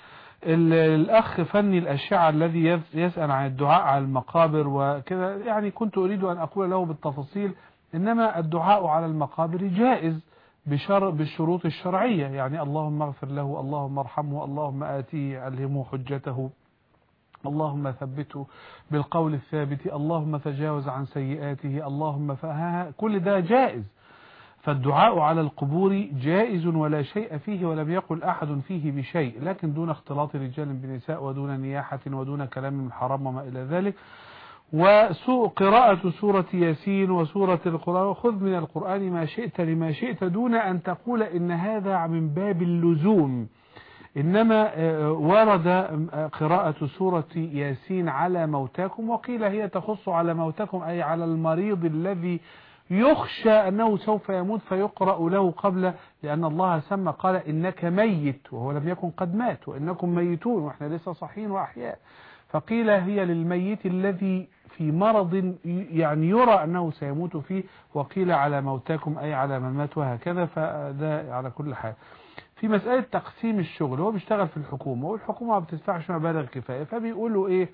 الأخ فني الأشعة الذي يسأل عن الدعاء على المقابر وكذا يعني كنت أريد أن أقول له بالتفاصيل إنما الدعاء على المقابر جائز بشر بالشروط الشرعية يعني اللهم اغفر له اللهم ارحمه اللهم آتيه علمه حجته اللهم ثبته بالقول الثابت اللهم تجاوز عن سيئاته اللهم فها كل ده جائز فالدعاء على القبور جائز ولا شيء فيه ولم يقل أحد فيه بشيء لكن دون اختلاط رجال بنساء ودون نياحة ودون كلام حرام وما إلى ذلك وسوء قراءة سورة ياسين وسورة القرآن خذ من القرآن ما شئت لما شئت دون أن تقول إن هذا من باب اللزوم إنما ورد قراءة سورة ياسين على موتاكم وقيل هي تخص على موتاكم أي على المريض الذي يخشى أنه سوف يموت فيقرأ له قبل لأن الله سمى قال إنك ميت وهو لم يكن قد مات وإنكم ميتون وإحنا لسه صحيين وأحياء فقيل هي للميت الذي في مرض يعني يرى أنه سيموت فيه وقيل على موتاكم أي على من مات وهكذا فده على كل حال في مسألة تقسيم الشغل هو بيشتغل في الحكومة والحكومة ما بتدفعش مبالغ كفاية فبيقولوا ايه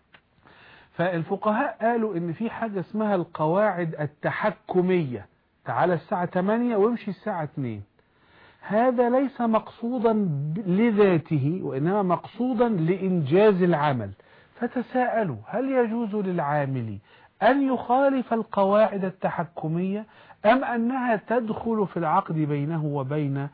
فالفقهاء قالوا ان في حاجة اسمها القواعد التحكمية تعالى الساعة 8 وامشي الساعة 2 هذا ليس مقصودا لذاته وإنما مقصودا لإنجاز العمل فتساءلوا هل يجوز للعامل أن يخالف القواعد التحكمية أم أنها تدخل في العقد بينه وبين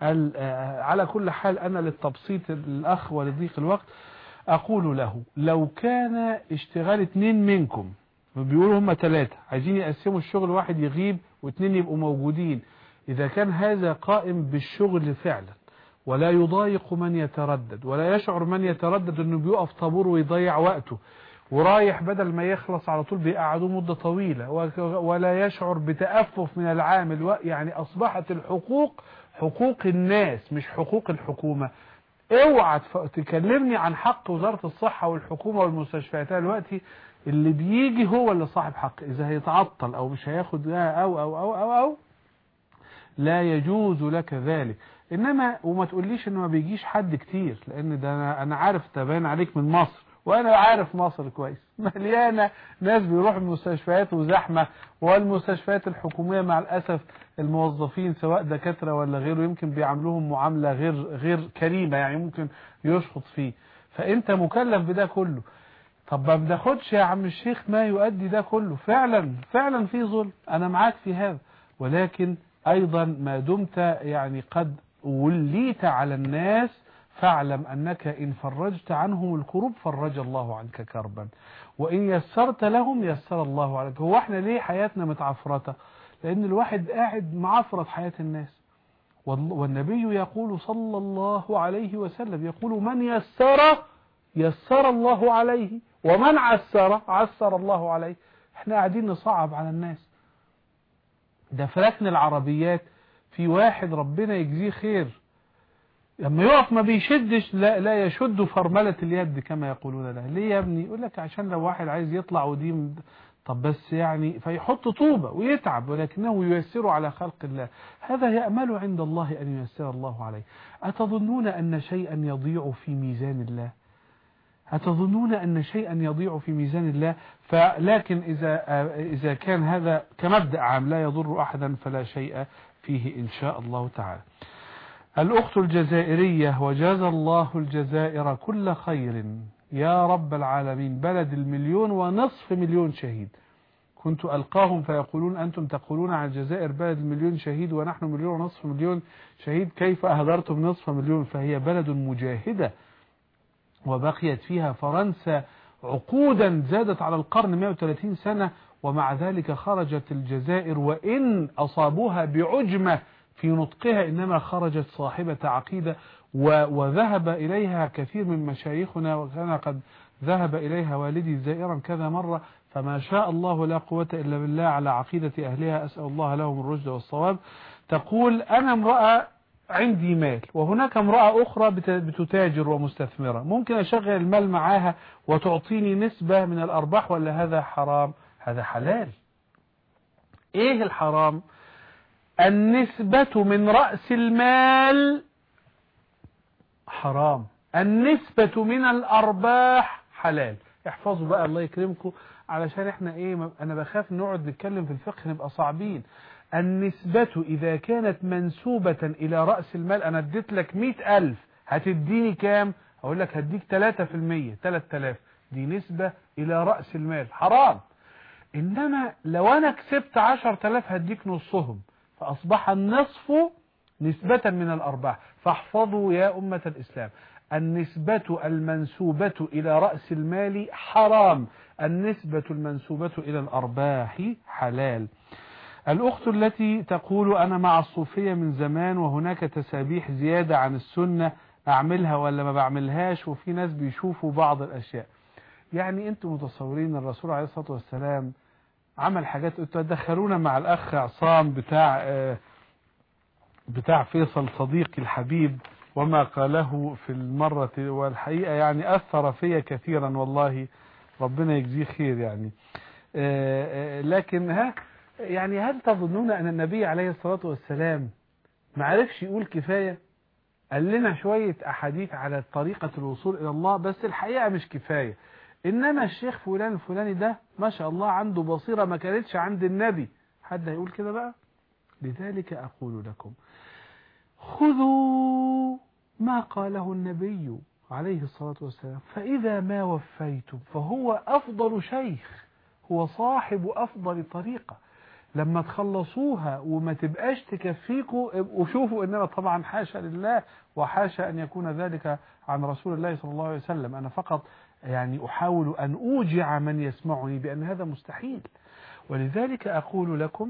على كل حال أنا للتبسيط الأخ ولضيق الوقت أقول له لو كان اشتغال اتنين منكم بيقولوا هم ثلاثة عايزين يقسموا الشغل واحد يغيب واثنين يبقوا موجودين إذا كان هذا قائم بالشغل فعلا ولا يضايق من يتردد ولا يشعر من يتردد انه بيقف طابور ويضيع وقته ورايح بدل ما يخلص على طول بيقعدوه مدة طويلة ولا يشعر بتأفف من العامل يعني أصبحت الحقوق حقوق الناس مش حقوق الحكومة اوعى تكلمني عن حق وزارة الصحة والحكومة والمستشفيات دلوقتي اللي بيجي هو اللي صاحب حق اذا هيتعطل او مش هياخد او او او او او لا يجوز لك ذلك انما وما تقوليش انه ما بيجيش حد كتير لان ده انا انا عارف تبان عليك من مصر وانا عارف مصر كويس مليانة ناس بيروحوا المستشفيات وزحمة والمستشفيات الحكومية مع الاسف الموظفين سواء دكاترة ولا غيره يمكن بيعاملوهم معاملة غير غير كريمة يعني ممكن يشخط فيه فانت مكلف بده كله طب ما بناخدش يا عم الشيخ ما يؤدي ده كله فعلا فعلا في ظلم انا معاك في هذا ولكن ايضا ما دمت يعني قد وليت على الناس فاعلم أنك إن فرجت عنهم الكروب فرج الله عنك كربا وإن يسرت لهم يسر الله عليك هو احنا ليه حياتنا متعفرته لأن الواحد قاعد معفرة حياة الناس والنبي يقول صلى الله عليه وسلم يقول من يسر يسر الله عليه ومن عسر عسر الله عليه احنا قاعدين نصعب على الناس ده فركن العربيات في واحد ربنا يجزيه خير لما يقف ما بيشدش لا, لا يشد فرملة اليد كما يقولون له ليه يا ابني يقول لك عشان لو واحد عايز يطلع ودي طب بس يعني فيحط طوبة ويتعب ولكنه ييسر على خلق الله هذا يأمل عند الله أن ييسر الله عليه أتظنون أن شيئا يضيع في ميزان الله أتظنون أن شيئا يضيع في ميزان الله فلكن إذا, إذا كان هذا كمبدأ عام لا يضر أحدا فلا شيء فيه إن شاء الله تعالى الأخت الجزائرية وجاز الله الجزائر كل خير يا رب العالمين بلد المليون ونصف مليون شهيد كنت ألقاهم فيقولون أنتم تقولون عن الجزائر بلد المليون شهيد ونحن مليون ونصف مليون شهيد كيف أهدرتم نصف مليون فهي بلد مجاهدة وبقيت فيها فرنسا عقودا زادت على القرن 130 سنة ومع ذلك خرجت الجزائر وإن أصابوها بعجمة في نطقها إنما خرجت صاحبة عقيدة وذهب إليها كثير من مشايخنا وكان قد ذهب إليها والدي زائرا كذا مرة فما شاء الله لا قوة إلا بالله على عقيدة أهلها أسأل الله لهم الرشد والصواب تقول أنا امرأة عندي مال وهناك امرأة أخرى بتتاجر ومستثمرة ممكن أشغل المال معاها وتعطيني نسبة من الأرباح ولا هذا حرام هذا حلال إيه الحرام النسبة من رأس المال حرام النسبة من الأرباح حلال احفظوا بقى الله يكرمكم علشان احنا ايه انا بخاف نقعد نتكلم في الفقه نبقى صعبين النسبة اذا كانت منسوبة الى رأس المال انا اديت لك مئة الف هتديني كام اقول لك هديك تلاتة في المية تلات تلاف دي نسبة الى رأس المال حرام انما لو انا كسبت عشر تلاف هديك نصهم فأصبح النصف نسبة من الأرباح فاحفظوا يا أمة الإسلام النسبة المنسوبة إلى رأس المال حرام النسبة المنسوبة إلى الأرباح حلال الأخت التي تقول أنا مع الصوفية من زمان وهناك تسابيح زيادة عن السنة أعملها ولا ما بعملهاش وفي ناس بيشوفوا بعض الأشياء يعني أنتم متصورين الرسول عليه الصلاة والسلام عمل حاجات انتوا تدخلونا مع الاخ عصام بتاع آه، بتاع فيصل صديقي الحبيب وما قاله في المرة والحقيقة يعني أثر فيا كثيرا والله ربنا يجزيه خير يعني آه، آه، لكن ها يعني هل تظنون أن النبي عليه الصلاة والسلام ما عرفش يقول كفاية قال لنا شوية أحاديث على طريقة الوصول إلى الله بس الحقيقة مش كفاية إنما الشيخ فلان الفلاني ده ما شاء الله عنده بصيرة ما كانتش عند النبي حد هيقول كده بقى لذلك أقول لكم خذوا ما قاله النبي عليه الصلاة والسلام فإذا ما وفيتم فهو أفضل شيخ هو صاحب أفضل طريقة لما تخلصوها وما تبقاش تكفيكوا وشوفوا انما طبعا حاشا لله وحاشا ان يكون ذلك عن رسول الله صلى الله عليه وسلم انا فقط يعني احاول ان اوجع من يسمعني بان هذا مستحيل ولذلك اقول لكم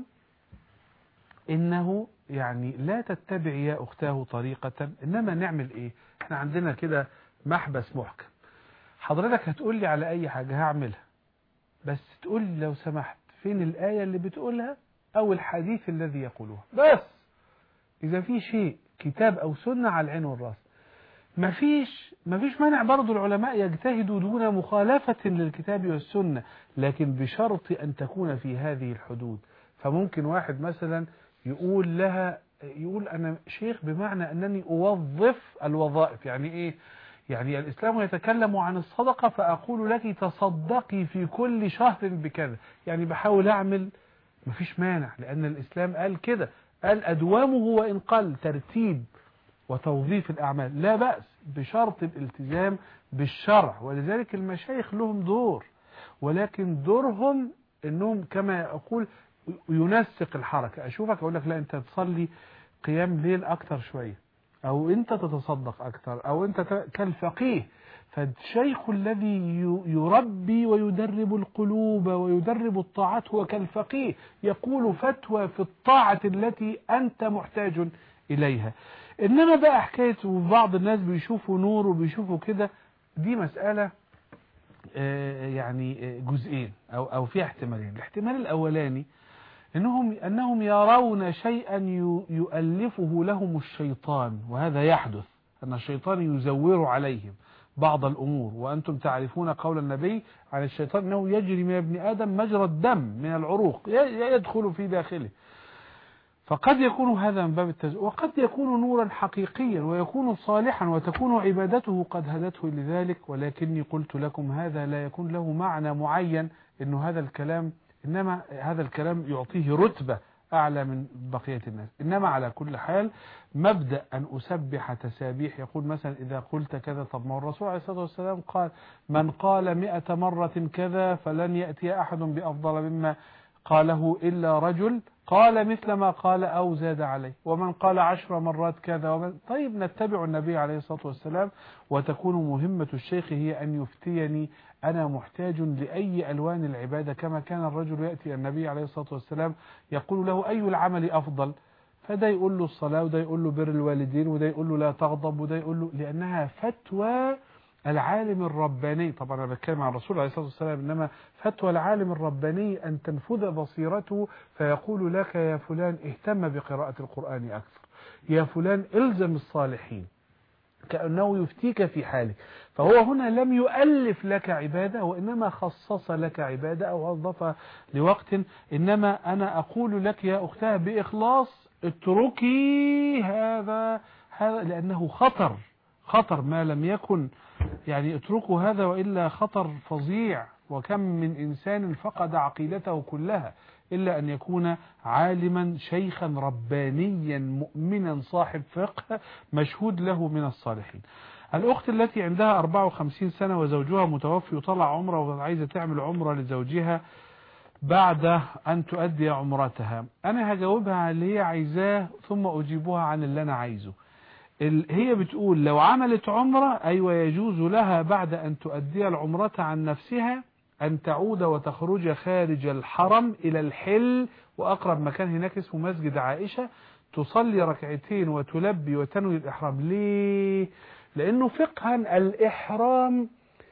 انه يعني لا تتبع يا اختاه طريقة انما نعمل ايه احنا عندنا كده محبس محكم حضرتك هتقول لي على اي حاجة هعملها بس تقول لي لو سمحت فين الآية اللي بتقولها أو الحديث الذي يقولها بس إذا في شيء كتاب أو سنة على العين والرأس مفيش مفيش مانع برضو العلماء يجتهدوا دون مخالفة للكتاب والسنة لكن بشرط أن تكون في هذه الحدود فممكن واحد مثلا يقول لها يقول أنا شيخ بمعنى أنني أوظف الوظائف يعني إيه يعني الإسلام يتكلم عن الصدقة فأقول لك تصدقي في كل شهر بكذا يعني بحاول أعمل مفيش مانع لأن الإسلام قال كده قال أدوامه وإن قل ترتيب وتوظيف الأعمال لا بأس بشرط الالتزام بالشرع ولذلك المشايخ لهم دور ولكن دورهم انهم كما يقول ينسق الحركة اشوفك اقول لك لا انت تصلي قيام ليل اكتر شوية او انت تتصدق اكتر او انت ت- كالفقيه فالشيخ الذي ي- يربي ويدرب القلوب ويدرب الطاعات هو كالفقيه يقول فتوى في الطاعة التي انت محتاج اليها انما بقى حكاية وبعض الناس بيشوفوا نور وبيشوفوا كده دي مسألة آه، يعني آه، جزئين او او فيها احتمالين الاحتمال الاولاني انهم انهم يرون شيئا ي- يؤلفه لهم الشيطان وهذا يحدث ان الشيطان يزور عليهم بعض الامور وانتم تعرفون قول النبي عن الشيطان انه يجري من ابن ادم مجرى الدم من العروق ي- يدخل في داخله فقد يكون هذا من باب التزوير وقد يكون نورا حقيقيا ويكون صالحا وتكون عبادته قد هدته لذلك ولكني قلت لكم هذا لا يكون له معنى معين انه هذا الكلام انما هذا الكلام يعطيه رتبة اعلى من بقية الناس انما على كل حال مبدأ ان اسبح تسابيح يقول مثلا اذا قلت كذا طب ما هو الرسول عليه الصلاة والسلام قال من قال مئة مرة كذا فلن يأتي احد بافضل مما قاله إلا رجل قال مثل ما قال أو زاد عليه ومن قال عشر مرات كذا ومن طيب نتبع النبي عليه الصلاة والسلام وتكون مهمة الشيخ هي أن يفتيني أنا محتاج لأي ألوان العبادة كما كان الرجل يأتي النبي عليه الصلاة والسلام يقول له أي العمل أفضل فده يقول له الصلاة وده يقول له بر الوالدين وده يقول له لا تغضب وده يقول له لأنها فتوى العالم الرباني طبعا أنا بتكلم عن الرسول عليه الصلاة والسلام إنما فتوى العالم الرباني أن تنفذ بصيرته فيقول لك يا فلان اهتم بقراءة القرآن أكثر يا فلان الزم الصالحين كأنه يفتيك في حالك فهو هنا لم يؤلف لك عبادة وإنما خصص لك عبادة أو وظف لوقت إنما أنا أقول لك يا أختها بإخلاص اتركي هذا هذا لأنه خطر خطر ما لم يكن يعني اتركوا هذا وإلا خطر فظيع وكم من إنسان فقد عقيدته كلها إلا أن يكون عالما شيخا ربانيا مؤمنا صاحب فقه مشهود له من الصالحين الأخت التي عندها 54 سنة وزوجها متوفي وطلع عمره وعايزة تعمل عمرة لزوجها بعد أن تؤدي عمرتها أنا هجاوبها على اللي هي عايزاه ثم أجيبها عن اللي أنا عايزه ال- هي بتقول لو عملت عمرة أيوة يجوز لها بعد أن تؤدي العمرة عن نفسها أن تعود وتخرج خارج الحرم إلى الحل وأقرب مكان هناك اسمه مسجد عائشة تصلي ركعتين وتلبي وتنوي الإحرام ليه؟ لأنه فقها الإحرام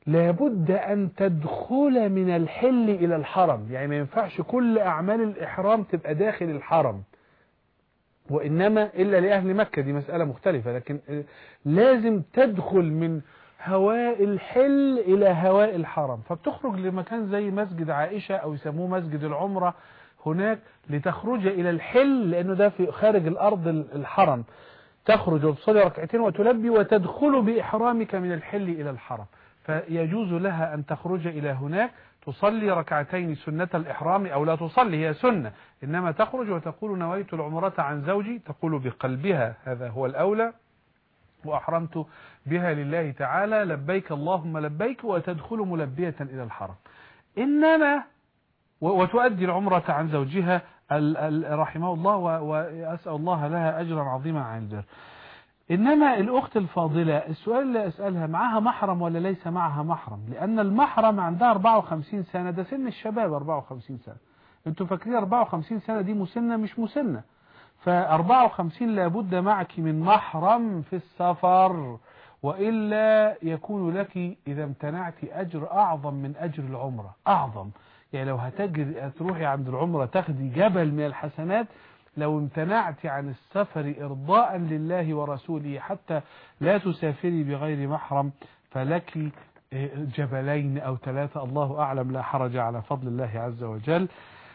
لابد أن تدخل من الحل إلى الحرم يعني ما ينفعش كل أعمال الإحرام تبقى داخل الحرم وإنما إلا لأهل مكة دي مسألة مختلفة لكن لازم تدخل من هواء الحل إلى هواء الحرم فبتخرج لمكان زي مسجد عائشة أو يسموه مسجد العمرة هناك لتخرج إلى الحل لأنه ده في خارج الأرض الحرم تخرج وتصلي ركعتين وتلبي وتدخل بإحرامك من الحل إلى الحرم فيجوز لها أن تخرج إلى هناك تصلي ركعتين سنة الإحرام أو لا تصلي هي سنة إنما تخرج وتقول نويت العمرة عن زوجي تقول بقلبها هذا هو الأولى وأحرمت بها لله تعالى لبيك اللهم لبيك وتدخل ملبية إلى الحرم إنما وتؤدي العمرة عن زوجها رحمه الله وأسأل الله لها أجرا عظيما عن البر إنما الأخت الفاضلة السؤال اللي أسألها معها محرم ولا ليس معها محرم لأن المحرم عندها 54 سنة ده سن الشباب 54 سنة انتوا فاكرين 54 سنة دي مسنة مش مسنة ف 54 لابد معك من محرم في السفر وإلا يكون لك إذا امتنعت أجر أعظم من أجر العمرة أعظم يعني لو هتجري تروحي عند العمرة تاخدي جبل من الحسنات لو امتنعت عن السفر إرضاء لله ورسوله حتى لا تسافري بغير محرم فلك جبلين أو ثلاثة الله أعلم لا حرج على فضل الله عز وجل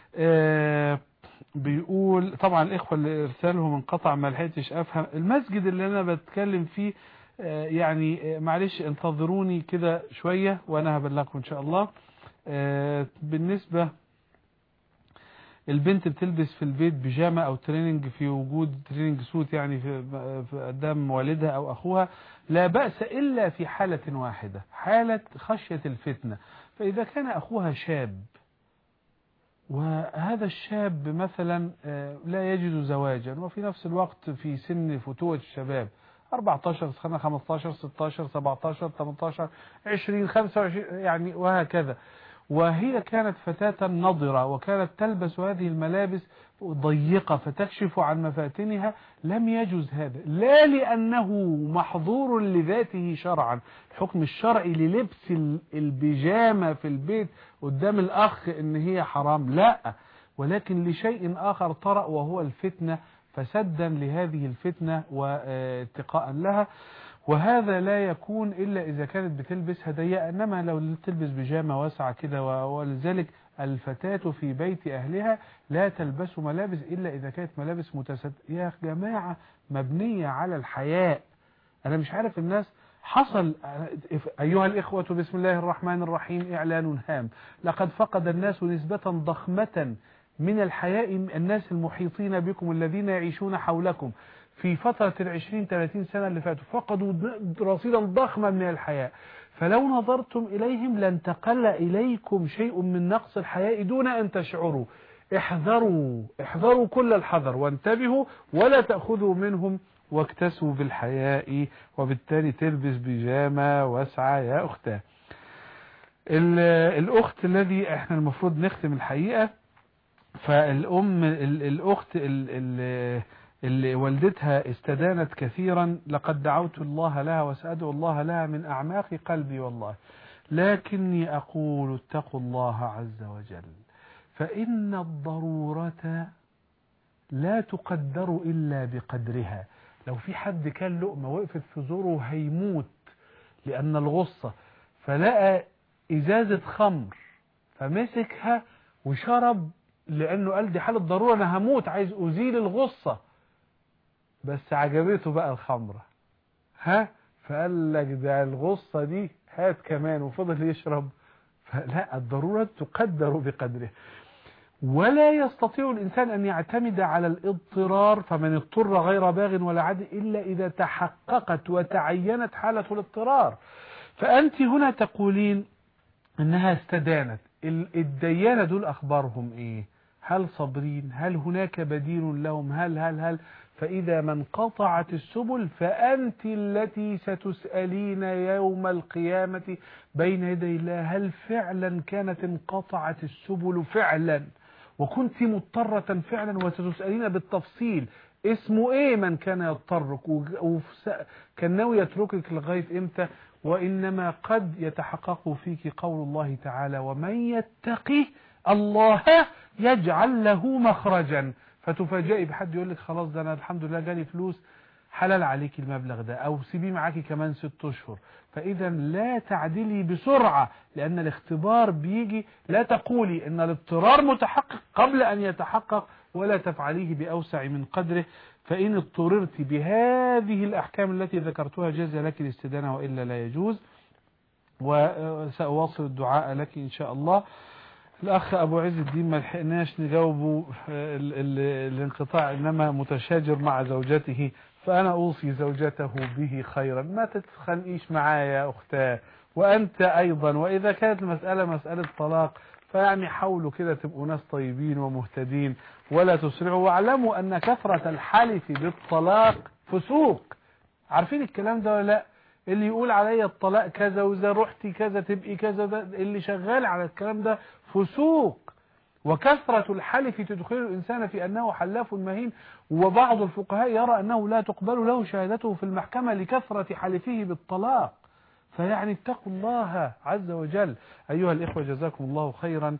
بيقول طبعا الإخوة اللي ارسالهم انقطع ما لحقتش أفهم المسجد اللي أنا بتكلم فيه يعني معلش انتظروني كده شوية وأنا هبلغكم إن شاء الله بالنسبة البنت بتلبس في البيت بيجامة او تريننج في وجود تريننج سوت يعني في قدام والدها او اخوها لا بأس الا في حالة واحدة حالة خشية الفتنة فاذا كان اخوها شاب وهذا الشاب مثلا لا يجد زواجا وفي نفس الوقت في سن فتوة الشباب 14 سنة 15 16 17 18 20 25 يعني وهكذا وهي كانت فتاة نضرة وكانت تلبس هذه الملابس ضيقة فتكشف عن مفاتنها لم يجوز هذا لا لأنه محظور لذاته شرعا الحكم الشرعي للبس البيجامة في البيت قدام الأخ إن هي حرام لا ولكن لشيء آخر طرأ وهو الفتنة فسدا لهذه الفتنة واتقاء لها وهذا لا يكون إلا إذا كانت بتلبسها ضيقة إنما لو تلبس بيجامة واسعة كده ولذلك الفتاة في بيت أهلها لا تلبس ملابس إلا إذا كانت ملابس متسد يا جماعة مبنية على الحياء أنا مش عارف الناس حصل أيها الإخوة بسم الله الرحمن الرحيم إعلان هام لقد فقد الناس نسبة ضخمة من الحياء الناس المحيطين بكم الذين يعيشون حولكم في فترة العشرين ثلاثين سنة اللي فاتوا فقدوا رصيدا ضخما من الحياء فلو نظرتم إليهم لن تقل إليكم شيء من نقص الحياء دون أن تشعروا احذروا احذروا كل الحذر وانتبهوا ولا تأخذوا منهم واكتسوا بالحياء وبالتالي تلبس بيجامة واسعة يا أختاه الأخت الذي احنا المفروض نختم الحقيقة فالأم الأخت اللي والدتها استدانت كثيرا لقد دعوت الله لها وسأدعو الله لها من أعماق قلبي والله لكني أقول اتقوا الله عز وجل فإن الضرورة لا تقدر إلا بقدرها لو في حد كان لقمة وقفت في زوره هيموت لأن الغصة فلقى إزازة خمر فمسكها وشرب لأنه قال دي حالة ضرورة أنا هموت عايز أزيل الغصة بس عجبته بقى الخمرة ها فقال لك ده الغصة دي هات كمان وفضل يشرب فلا الضرورة تقدر بقدره ولا يستطيع الإنسان أن يعتمد على الاضطرار فمن اضطر غير باغ ولا عاد إلا إذا تحققت وتعينت حالة الاضطرار فأنت هنا تقولين إنها استدانت الديانة دول أخبارهم إيه هل صابرين هل هناك بديل لهم هل هل هل فإذا ما انقطعت السبل فأنت التي ستسألين يوم القيامة بين يدي الله هل فعلا كانت انقطعت السبل فعلا وكنت مضطرة فعلا وستسألين بالتفصيل اسمه ايه من كان يضطرك وكان ناوي يتركك لغاية امتى وانما قد يتحقق فيك قول الله تعالى ومن يتقي الله يجعل له مخرجا فتفاجئي بحد يقول لك خلاص ده انا الحمد لله جالي فلوس حلال عليك المبلغ ده او سيبيه معاكي كمان ست اشهر فاذا لا تعدلي بسرعة لان الاختبار بيجي لا تقولي ان الاضطرار متحقق قبل ان يتحقق ولا تفعليه باوسع من قدره فان اضطررت بهذه الاحكام التي ذكرتها جاز لك الاستدانة والا لا يجوز وسأواصل الدعاء لك ان شاء الله الأخ أبو عز الدين ما لحقناش نجاوبه ال ال الانقطاع إنما متشاجر مع زوجته فأنا أوصي زوجته به خيرا ما تتخنقيش معايا يا أختاه وأنت أيضا وإذا كانت المسألة مسألة طلاق فيعني حاولوا كده تبقوا ناس طيبين ومهتدين ولا تسرعوا واعلموا أن كثرة الحلف بالطلاق فسوق عارفين الكلام ده ولا لا اللي يقول عليا الطلاق كذا وإذا رحتي كذا تبقي كذا ده اللي شغال على الكلام ده فسوق وكثرة الحلف تدخل الإنسان في أنه حلاف مهين وبعض الفقهاء يرى أنه لا تقبل له شهادته في المحكمة لكثرة حلفه بالطلاق فيعني اتقوا الله عز وجل أيها الإخوة جزاكم الله خيرا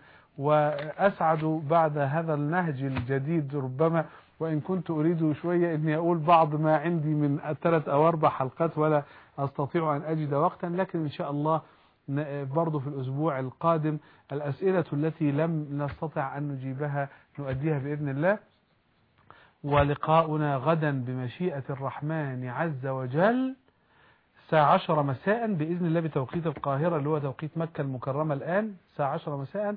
وأسعد بعد هذا النهج الجديد ربما وإن كنت أريد شوية أني أقول بعض ما عندي من ثلاث أو أربع حلقات ولا أستطيع أن أجد وقتا لكن إن شاء الله برضو في الأسبوع القادم الأسئلة التي لم نستطع أن نجيبها نؤديها بإذن الله ولقاؤنا غدا بمشيئة الرحمن عز وجل الساعة 10 مساء بإذن الله بتوقيت القاهرة اللي هو توقيت مكة المكرمة الآن الساعة 10 مساء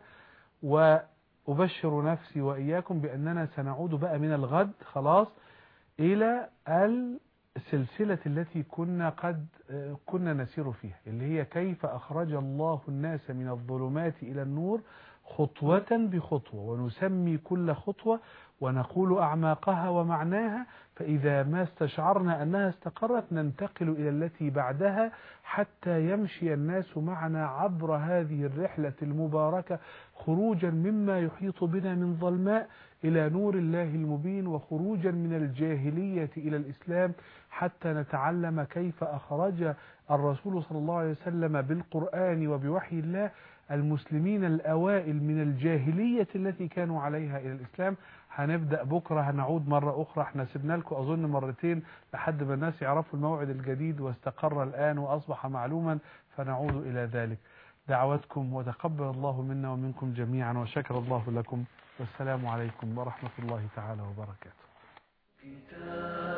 وأبشر نفسي وإياكم بأننا سنعود بقى من الغد خلاص إلى السلسلة التي كنا قد كنا نسير فيها اللي هي كيف أخرج الله الناس من الظلمات إلى النور خطوة بخطوة ونسمي كل خطوة ونقول أعماقها ومعناها فإذا ما استشعرنا أنها استقرت ننتقل إلى التي بعدها حتى يمشي الناس معنا عبر هذه الرحلة المباركة خروجا مما يحيط بنا من ظلماء إلى نور الله المبين وخروجا من الجاهلية إلى الإسلام حتى نتعلم كيف أخرج الرسول صلى الله عليه وسلم بالقرآن وبوحي الله المسلمين الأوائل من الجاهلية التي كانوا عليها إلى الإسلام هنبدأ بكرة هنعود مرة أخرى احنا سيبنا لكم أظن مرتين لحد ما الناس يعرفوا الموعد الجديد واستقر الآن وأصبح معلوما فنعود إلى ذلك دعوتكم وتقبل الله منا ومنكم جميعا وشكر الله لكم والسلام عليكم ورحمة الله تعالى وبركاته